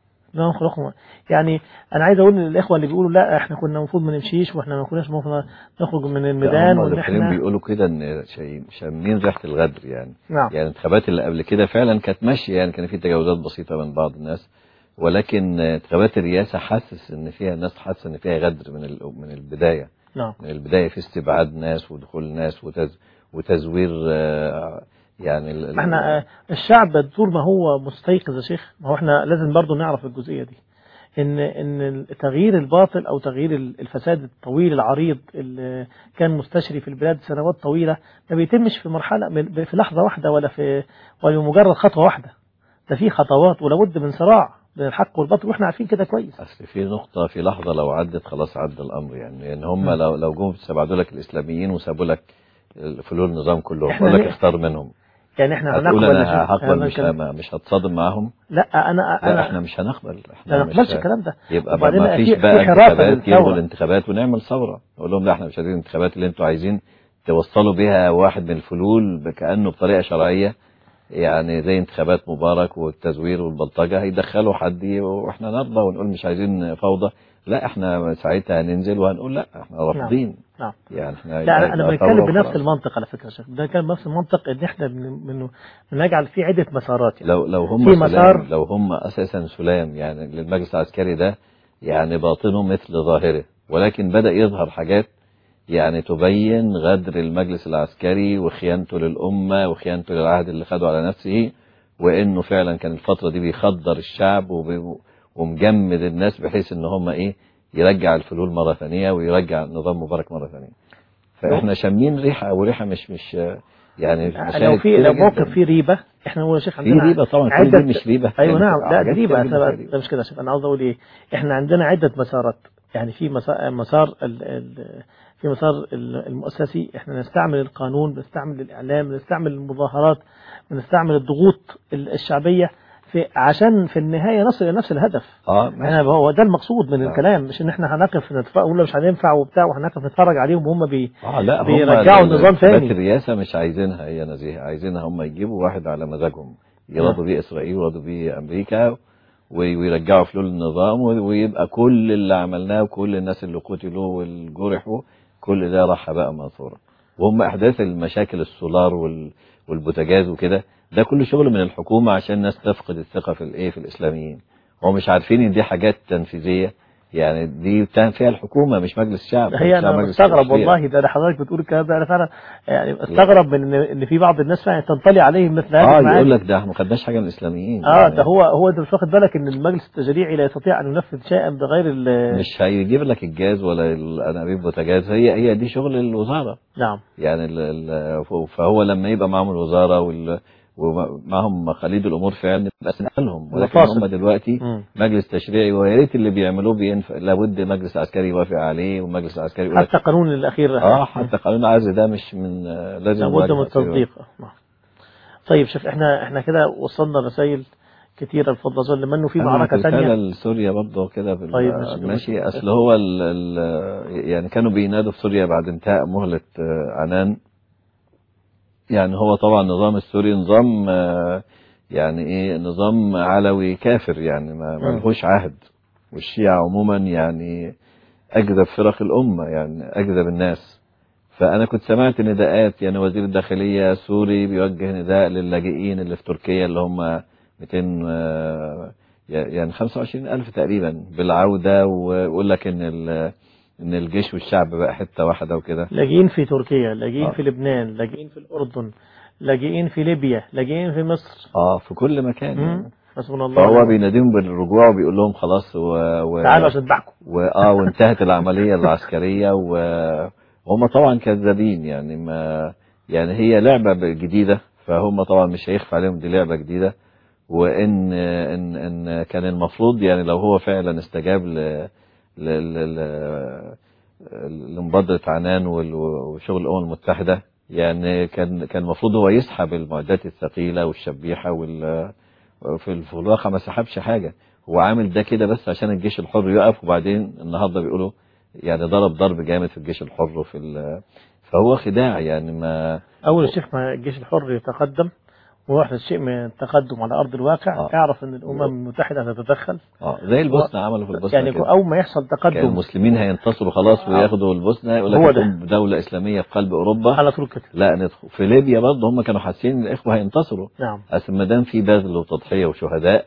نخرج يعني انا عايز اقول للاخوه اللي بيقولوا لا احنا كنا المفروض ما نمشيش واحنا ما كناش المفروض نخرج من الميدان هم وان الدكتورين احنا بيقولوا كده ان شيء- شامين ريحه الغدر يعني نعم يعني الانتخابات اللي قبل كده فعلا كانت ماشيه يعني كان في تجاوزات بسيطه من بعض الناس ولكن آه، انتخابات الرئاسه حاسس ان فيها الناس حاسه ان فيها غدر من ال- من البدايه نعم من البدايه في استبعاد ناس ودخول ناس وتز وتزوير آه، يعني ال- ما احنا آه، الشعب طول ما هو مستيقظ يا شيخ ما هو احنا لازم برضو نعرف الجزئيه دي ان ان تغيير الباطل او تغيير الفساد الطويل العريض اللي كان مستشري في البلاد سنوات طويله ما بيتمش في مرحله من- في لحظه واحده ولا في ولا مجرد خطوه واحده ده في خطوات ولابد من صراع بين الحق والباطل واحنا عارفين كده كويس اصل في نقطة في لحظة لو عدت خلاص عدى الأمر يعني لأن هم مم. لو لو جم استبعدوا لك الإسلاميين وسابوا لك فلول النظام كلهم إحنا وقال لك ليه؟ اختار منهم يعني احنا هتقول هنقبل أنا نشوف- هقبل هذا مش الكلام. هم- مش هتصادم معاهم لا انا لا انا احنا مش هنقبل لا احنا ما مش نقبلش الكلام ده يبقى ما وبعدين ما فيش في- بقى في حراسة انتخابات للثورة. يلغوا الانتخابات ونعمل ثورة نقول لهم لا احنا مش عايزين الانتخابات اللي انتوا عايزين توصلوا بيها واحد من الفلول كأنه بطريقة شرعية يعني زي انتخابات مبارك والتزوير والبلطجة هيدخلوا حد واحنا نرضى ونقول مش عايزين فوضى لا احنا ساعتها هننزل وهنقول لا احنا رافضين نعم يعني احنا لا انا يبقى بنتكلم ثورة بنفس وخلاص. المنطق على فكره يا شيخ بنتكلم بنفس المنطق ان احنا بن- بن- بنجعل في عده مسارات يعني لو لو هم في سلام مسار لو هم اساسا سلام يعني للمجلس العسكري ده يعني باطنه مثل ظاهره ولكن بدأ يظهر حاجات يعني تبين غدر المجلس العسكري وخيانته للأمة وخيانته للعهد اللي خده على نفسه وإنه فعلا كان الفترة دي بيخدر الشعب وبي- ومجمد الناس بحيث إن هم إيه يرجع الفلول مرة ثانية ويرجع نظام مبارك مرة ثانية فإحنا شامين ريحة وريحة مش مش يعني لو مشاهد في كتيرة لو موقف جداً. فيه ريبه احنا نقول يا شيخ في عندنا ريبة طبعا كل عدة دي مش ريبة ايوه يعني نعم لا دي حاجات ريبه كتير أنا- ريبة. ده مش كده يا شيخ انا عاوز اقول ايه احنا عندنا عده مسارات يعني في مسار, مسار ال ال في مسار ال- المؤسسي احنا نستعمل القانون بنستعمل الاعلام بنستعمل المظاهرات بنستعمل الضغوط ال- الشعبيه في عشان في النهايه نصل الى نفس الهدف اه انا هو ده المقصود من آه. الكلام مش ان احنا هنقف نتفق ونقول مش هننفع وبتاع وهنقف نتفرج عليهم وهم بي اه لا هم بيرجعوا ال- النظام انتخابات تاني الرئاسة مش عايزينها هي نزيهة عايزينها هم يجيبوا واحد على مزاجهم يرضوا بيه اسرائيل ويرضوا بيه امريكا وي- ويرجعوا فلول النظام و- ويبقى كل اللي عملناه وكل الناس اللي قتلوا والجرحوا كل ده راح بقى منصورة وهم احداث المشاكل السولار وال- والبوتاجاز وكده ده كله شغل من الحكومة عشان الناس تفقد الثقة في الايه في الاسلاميين هم مش عارفين ان دي حاجات تنفيذية يعني دي بتاعمل فيها الحكومة مش مجلس الشعب هي مجلس انا مجلس مستغرب التشريع. والله ده أنا حضرتك بتقول الكلام ده انا فعلا يعني استغرب من ان ان في بعض الناس فعلا تنطلي عليهم مثل هذه اه المعاني يقول لك ده احنا ما خدناش حاجه من الاسلاميين اه يعني ده هو هو انت مش واخد بالك ان المجلس التشريعي لا يستطيع ان ينفذ شيئا بغير ال مش هيجيب لك الجاز ولا الانابيب بوتاجاز هي هي دي شغل الوزاره نعم يعني ال ال فهو لما يبقى معاهم الوزاره وال ومعهم خليج الامور فعلا يبقى سنقلهم ولكن مفاصل. هم دلوقتي مم. مجلس تشريعي ويا ريت اللي بيعملوه بينفع لابد مجلس عسكري يوافق عليه ومجلس عسكري يقول لك حتى قانون الاخير اه حتى قانون العزل ده مش من آه، لازم لابد من مجلس عسكري التصديق نعم. طيب شوف احنا احنا كده وصلنا رسائل كتيره الفضل زول لما انه في أنا معركه رسالة ثانيه لسوريا برضه كده بال- طيب، ماشي. ماشي اصل هو ال ال يعني كانوا بينادوا في سوريا بعد انتهاء مهلة آه، عنان يعني هو طبعا النظام السوري نظام آه، يعني ايه نظام علوي كافر يعني ما مم. ملهوش عهد والشيعة عموما يعني اكذب فرق الامة يعني اكذب الناس فأنا كنت سمعت نداءات يعني وزير الداخلية سوري بيوجه نداء للاجئين اللي في تركيا اللي هم 200 آه، يعني 25 ألف تقريبا بالعودة ويقول لك إن ال- إن الجيش والشعب بقى حتة واحدة وكده لاجئين في تركيا لاجئين آه. في لبنان لاجئين في الأردن لاجئين في ليبيا لاجئين في مصر اه في كل مكان يعني. مم. حسبنا الله فهو ونعم بيناديهم بالرجوع وبيقول لهم خلاص و... و... تعالوا عشان تضحكوا واه وانتهت العمليه العسكريه و... وهم طبعا كذابين يعني ما يعني هي لعبه جديده فهم طبعا مش هيخفى عليهم دي لعبه جديده وان ان ان كان المفروض يعني لو هو فعلا استجاب ل ل ل ل- لمبادره عنان وال- وشغل الامم المتحده يعني كان كان المفروض هو يسحب المعدات الثقيله والشبيحه وال في في الواقع ما سحبش حاجه هو عامل ده كده بس عشان الجيش الحر يقف وبعدين النهارده بيقولوا يعني ضرب ضرب جامد في الجيش الحر وفي ال- فهو خداع يعني ما أول الشيخ ما الجيش الحر يتقدم وواحد الشيء من التقدم على أرض الواقع آه. اعرف أن الأمم المتحدة تتدخل اه زي البوسنه عملوا في البوسنه يعني كده. أول ما يحصل كان تقدم المسلمين هينتصروا خلاص آه. وياخدوا البوسنه يقول هو لك ده. نكون دولة إسلامية في قلب أوروبا على طول كده لا ندخل في ليبيا برضه هم كانوا حاسين إن الإخوة هينتصروا نعم أصل ما دام في بذل وتضحية وشهداء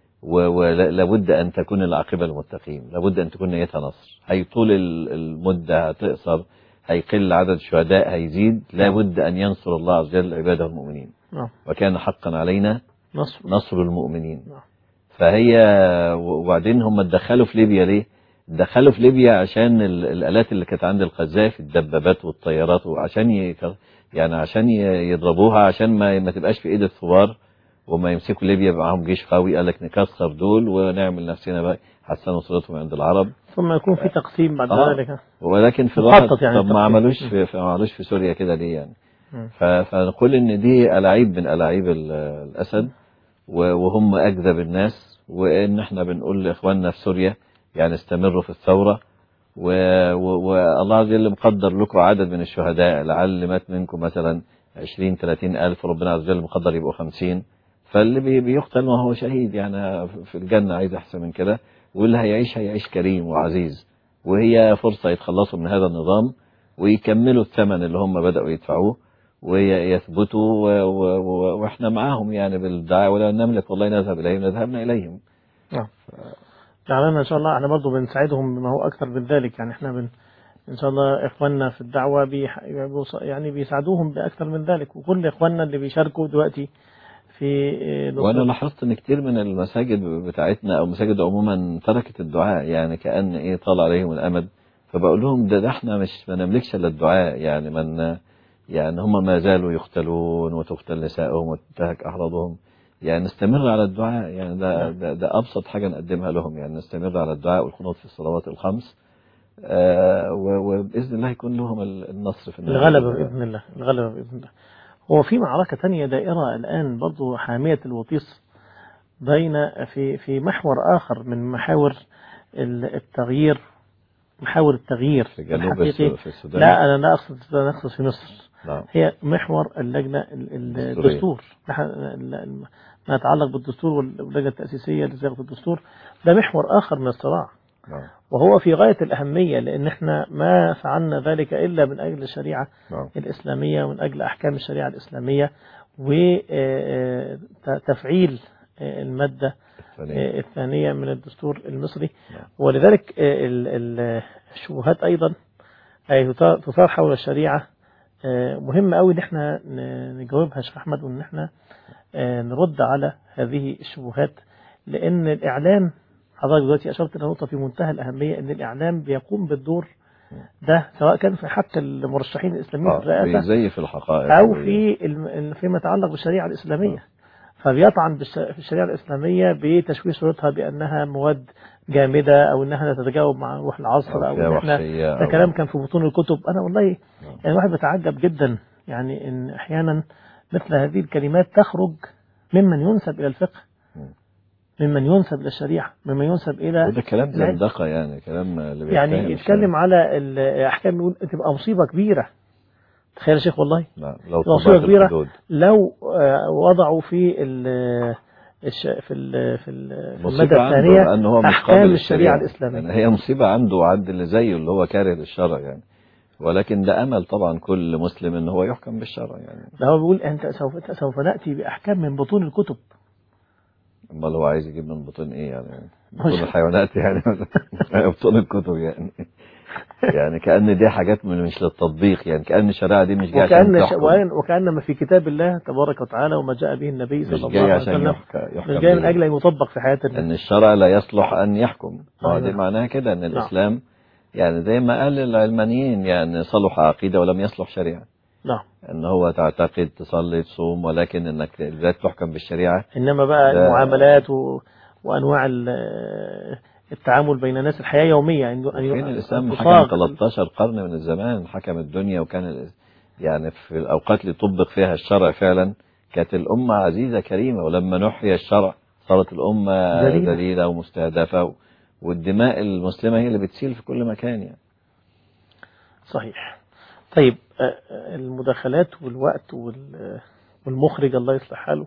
ولابد أن تكون العاقبة للمتقين لابد أن تكون نيتها نصر هيطول ال- المدة هتقصر هيقل عدد الشهداء هيزيد لابد أن ينصر الله عز وجل عباده المؤمنين نعم وكان حقا علينا نصر نصر المؤمنين نعم. فهي وبعدين هم اتدخلوا في ليبيا ليه؟ دخلوا في ليبيا عشان ال- الآلات اللي كانت عند القذافي الدبابات والطيارات وعشان ي... يعني عشان ي- يضربوها عشان ما ما تبقاش في ايد الثوار وما يمسكوا ليبيا يبقى معاهم جيش قوي قال لك نكسر دول ونعمل نفسنا بقى حتى نصرتهم عند العرب ثم يكون في تقسيم بعد آه. ذلك ولكن في مخطط الواقع يعني طب ما التقسيم. عملوش في في- ما عملوش في سوريا كده ليه يعني مم. ف- فنقول ان دي الاعيب من الاعيب ال- الاسد و- وهم اكذب الناس وان احنا بنقول لاخواننا في سوريا يعني استمروا في الثوره و- و- والله عز وجل مقدر لكم عدد من الشهداء لعل مات منكم مثلا 20 30 الف ربنا عز وجل مقدر يبقوا 50 فاللي بي- بيقتل ما هو شهيد يعني في الجنه عايز احسن من كده واللي هيعيش هيعيش كريم وعزيز وهي فرصه يتخلصوا من هذا النظام ويكملوا الثمن اللي هم بدأوا يدفعوه ويثبتوا و- و- و- واحنا معاهم يعني بالدعاء ولا نملك والله نذهب اليهم نذهبنا اليهم نعم يعني ان شاء الله احنا برضه بنساعدهم بما هو اكثر من ذلك يعني احنا بن ان شاء الله اخواننا في الدعوه بيح... يعني بيساعدوهم باكثر من ذلك وكل اخواننا اللي بيشاركوا دلوقتي في اه، نصرة- وانا لاحظت ان كتير من المساجد بتاعتنا او مساجد عموما تركت الدعاء يعني كأن ايه طال عليهم الامد فبقول لهم ده, ده احنا مش ما نملكش الا الدعاء يعني من يعني هم ما زالوا يقتلون وتقتل نسائهم وتنتهك احراضهم يعني نستمر على الدعاء يعني ده, ده, ده ابسط حاجه نقدمها لهم يعني نستمر على الدعاء والقنوت في الصلوات الخمس آه و- وباذن الله يكون لهم ال- النصر في النهاية. الغلبة بإذن الله الغلبة بإذن الله هو في معركة تانية دائرة الآن برضو حامية الوطيس بين في في محور آخر من محاور ال- التغيير محاور التغيير في جنوب الحقيقي الس- في السودان. لا أنا لا أقصد لا أقصد في مصر نعم هي محور اللجنة ال- ال- الدستورية. الدستور نح- ال- ال- ما يتعلق بالدستور واللجنة التأسيسية لصياغة الدستور ده محور آخر من الصراع نعم وهو في غاية الأهمية لأن احنا ما فعلنا ذلك إلا من أجل الشريعة نعم الإسلامية ومن أجل أحكام الشريعة الإسلامية وتفعيل المادة الثانية. آه، الثانية من الدستور المصري نعم. ولذلك آه، ال- ال- الشبهات أيضا أي تثار تثار حول الشريعة آه، مهم قوي ان احنا ن- نجاوبها يا شيخ احمد وان احنا آه، نرد على هذه الشبهات لان الاعلام حضرتك دلوقتي اشرت الى نقطه في منتهى الاهميه ان الاعلام بيقوم بالدور ده سواء كان في حق المرشحين الاسلاميين في اه الرئاسه بيزيف الحقائق أو في الم- فيما يتعلق بالشريعة الإسلامية فبيطعن بالش- في الشريعة الإسلامية بتشويه صورتها بأنها مواد جامدة أو أنها لا تتجاوب مع روح العصر أو فيها إن إحنا وحشية ده أو- كلام كان في بطون الكتب أنا والله يعني الواحد بيتعجب جدا يعني إن أحيانا مثل هذه الكلمات تخرج ممن ينسب إلى الفقه ممن ينسب إلى الشريعة ممن ينسب إلى وده كلام العلم. زندقة يعني كلام اللي بيتفهم يعني يتكلم على الأحكام يقول تبقى مصيبة كبيرة تخيل يا شيخ والله نعم لو مصيبة طبقت كبيرة الحدود لو آه، وضعوا في ال الش- في ال في ال- في مصيبة المادة عنده الثانية لأن هو مش أحكام قابل الشريعة للشريعة. الإسلامية يعني هي مصيبة عنده وعند اللي زيه اللي هو كاره للشرع يعني ولكن ده امل طبعا كل مسلم ان هو يحكم بالشرع يعني ده هو بيقول أنت سوف سوف نأتي بأحكام من بطون الكتب امال هو عايز يجيب من بطون ايه يعني بطون الحيوانات يعني بطون الكتب يعني يعني كأن دي حاجات من مش للتطبيق يعني كأن الشريعة دي مش جاية عشان وكأن تحكم وكأن وكأن ما في كتاب الله تبارك وتعالى وما جاء به النبي صلى مش الله جاي عليه عشان وسلم يحك- يحكم مش جاي من به. أجل أن يطبق في حياة الناس ان الشرع لا يصلح ان يحكم أيوة. هذه معناها كده ان الاسلام يعني زي ما قال العلمانيين يعني صلح عقيده ولم يصلح شريعه نعم ان هو تعتقد تصلي تصوم ولكن انك لا تحكم بالشريعه إنما بقى ده- المعاملات و... وأنواع ال- التعامل بين الناس الحياة يومية أن أن- فين الاسلام أن حكم تصاغ 13 قرن من الزمان حكم الدنيا وكان ال- يعني في الاوقات اللي طبق فيها الشرع فعلا كانت الامه عزيزه كريمه ولما نحي الشرع صارت الامه ذليلة. ذليله ومستهدفه و- والدماء المسلمه هي اللي بتسيل في كل مكان يعني صحيح طيب آه، آه، المداخلات والوقت وال- والمخرج الله يصلح حاله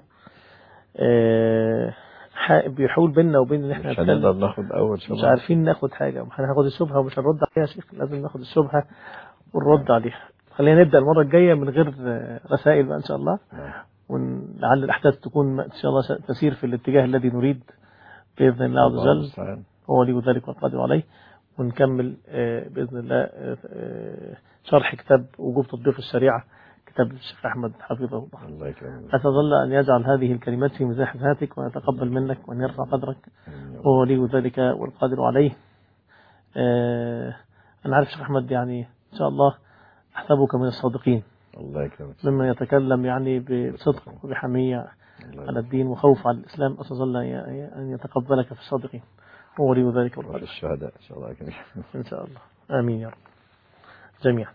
آه، ح- بيحول بيننا وبين ان احنا مش نتكلم. هنقدر ناخد اول مش شباب عارفين ناخد حاجة هناخد الشبهة ومش هنرد عليها يا شيخ لازم ناخد الشبهة ونرد عليها خلينا نبدأ المرة الجاية من غير آه، رسائل بقى إن شاء الله ولعل الأحداث تكون إن شاء الله س- تسير في الاتجاه الذي نريد بإذن الله عز الله وجل المستعان. هو ولي ذلك والقادر عليه ونكمل آه، بإذن الله آه، آه، شرح كتاب وجوب تطبيق الشريعة كتاب الشيخ أحمد حفظه الله الله يكرمك أتظل أن يجعل هذه الكلمات في ميزان حسناتك ويتقبل منك وأن يرفع قدرك هو ولي ذلك والقادر عليه آه، أنا عارف شيخ أحمد يعني إن شاء الله أحسبك من الصادقين الله يكرمك ممن يتكلم يعني بصدق وبحمية على الدين وخوف على الإسلام أسأل الله أن- أن يتقبلك في الصادقين هو ولي ذلك وفي والقادر الشهداء ان شاء الله يكرمك إن شاء الله آمين يا رب جميعا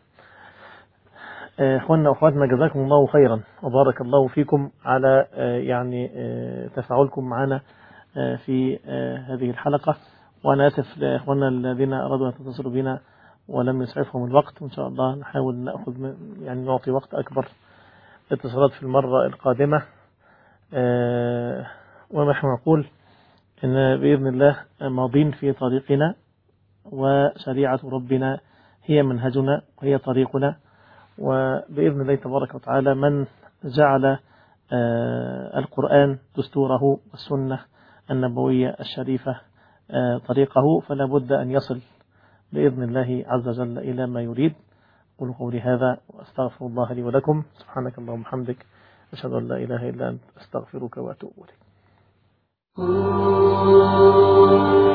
آه، إخواننا وأخواتنا جزاكم الله خيرا وبارك الله فيكم على آه، يعني آه، تفاعلكم معنا آه، في آه، هذه الحلقة وأنا آسف لإخواننا الذين أرادوا أن يتصلوا بنا ولم يسعفهم الوقت وإن شاء الله نحاول نأخذ من- يعني نعطي وقت أكبر اتصالات في المرة القادمة آه، ونحن نقول إن بإذن الله ماضين في طريقنا وشريعة ربنا هي منهجنا وهي طريقنا وبإذن الله تبارك وتعالى من جعل آه، القرآن دستوره والسنة النبوية الشريفة آه، طريقه فلا بد أن يصل بإذن الله عز وجل إلى ما يريد قولوا قولي هذا وأستغفر الله لي ولكم سبحانك اللهم وبحمدك أشهد أن لا إله إلا أنت أستغفرك وأتوب إليك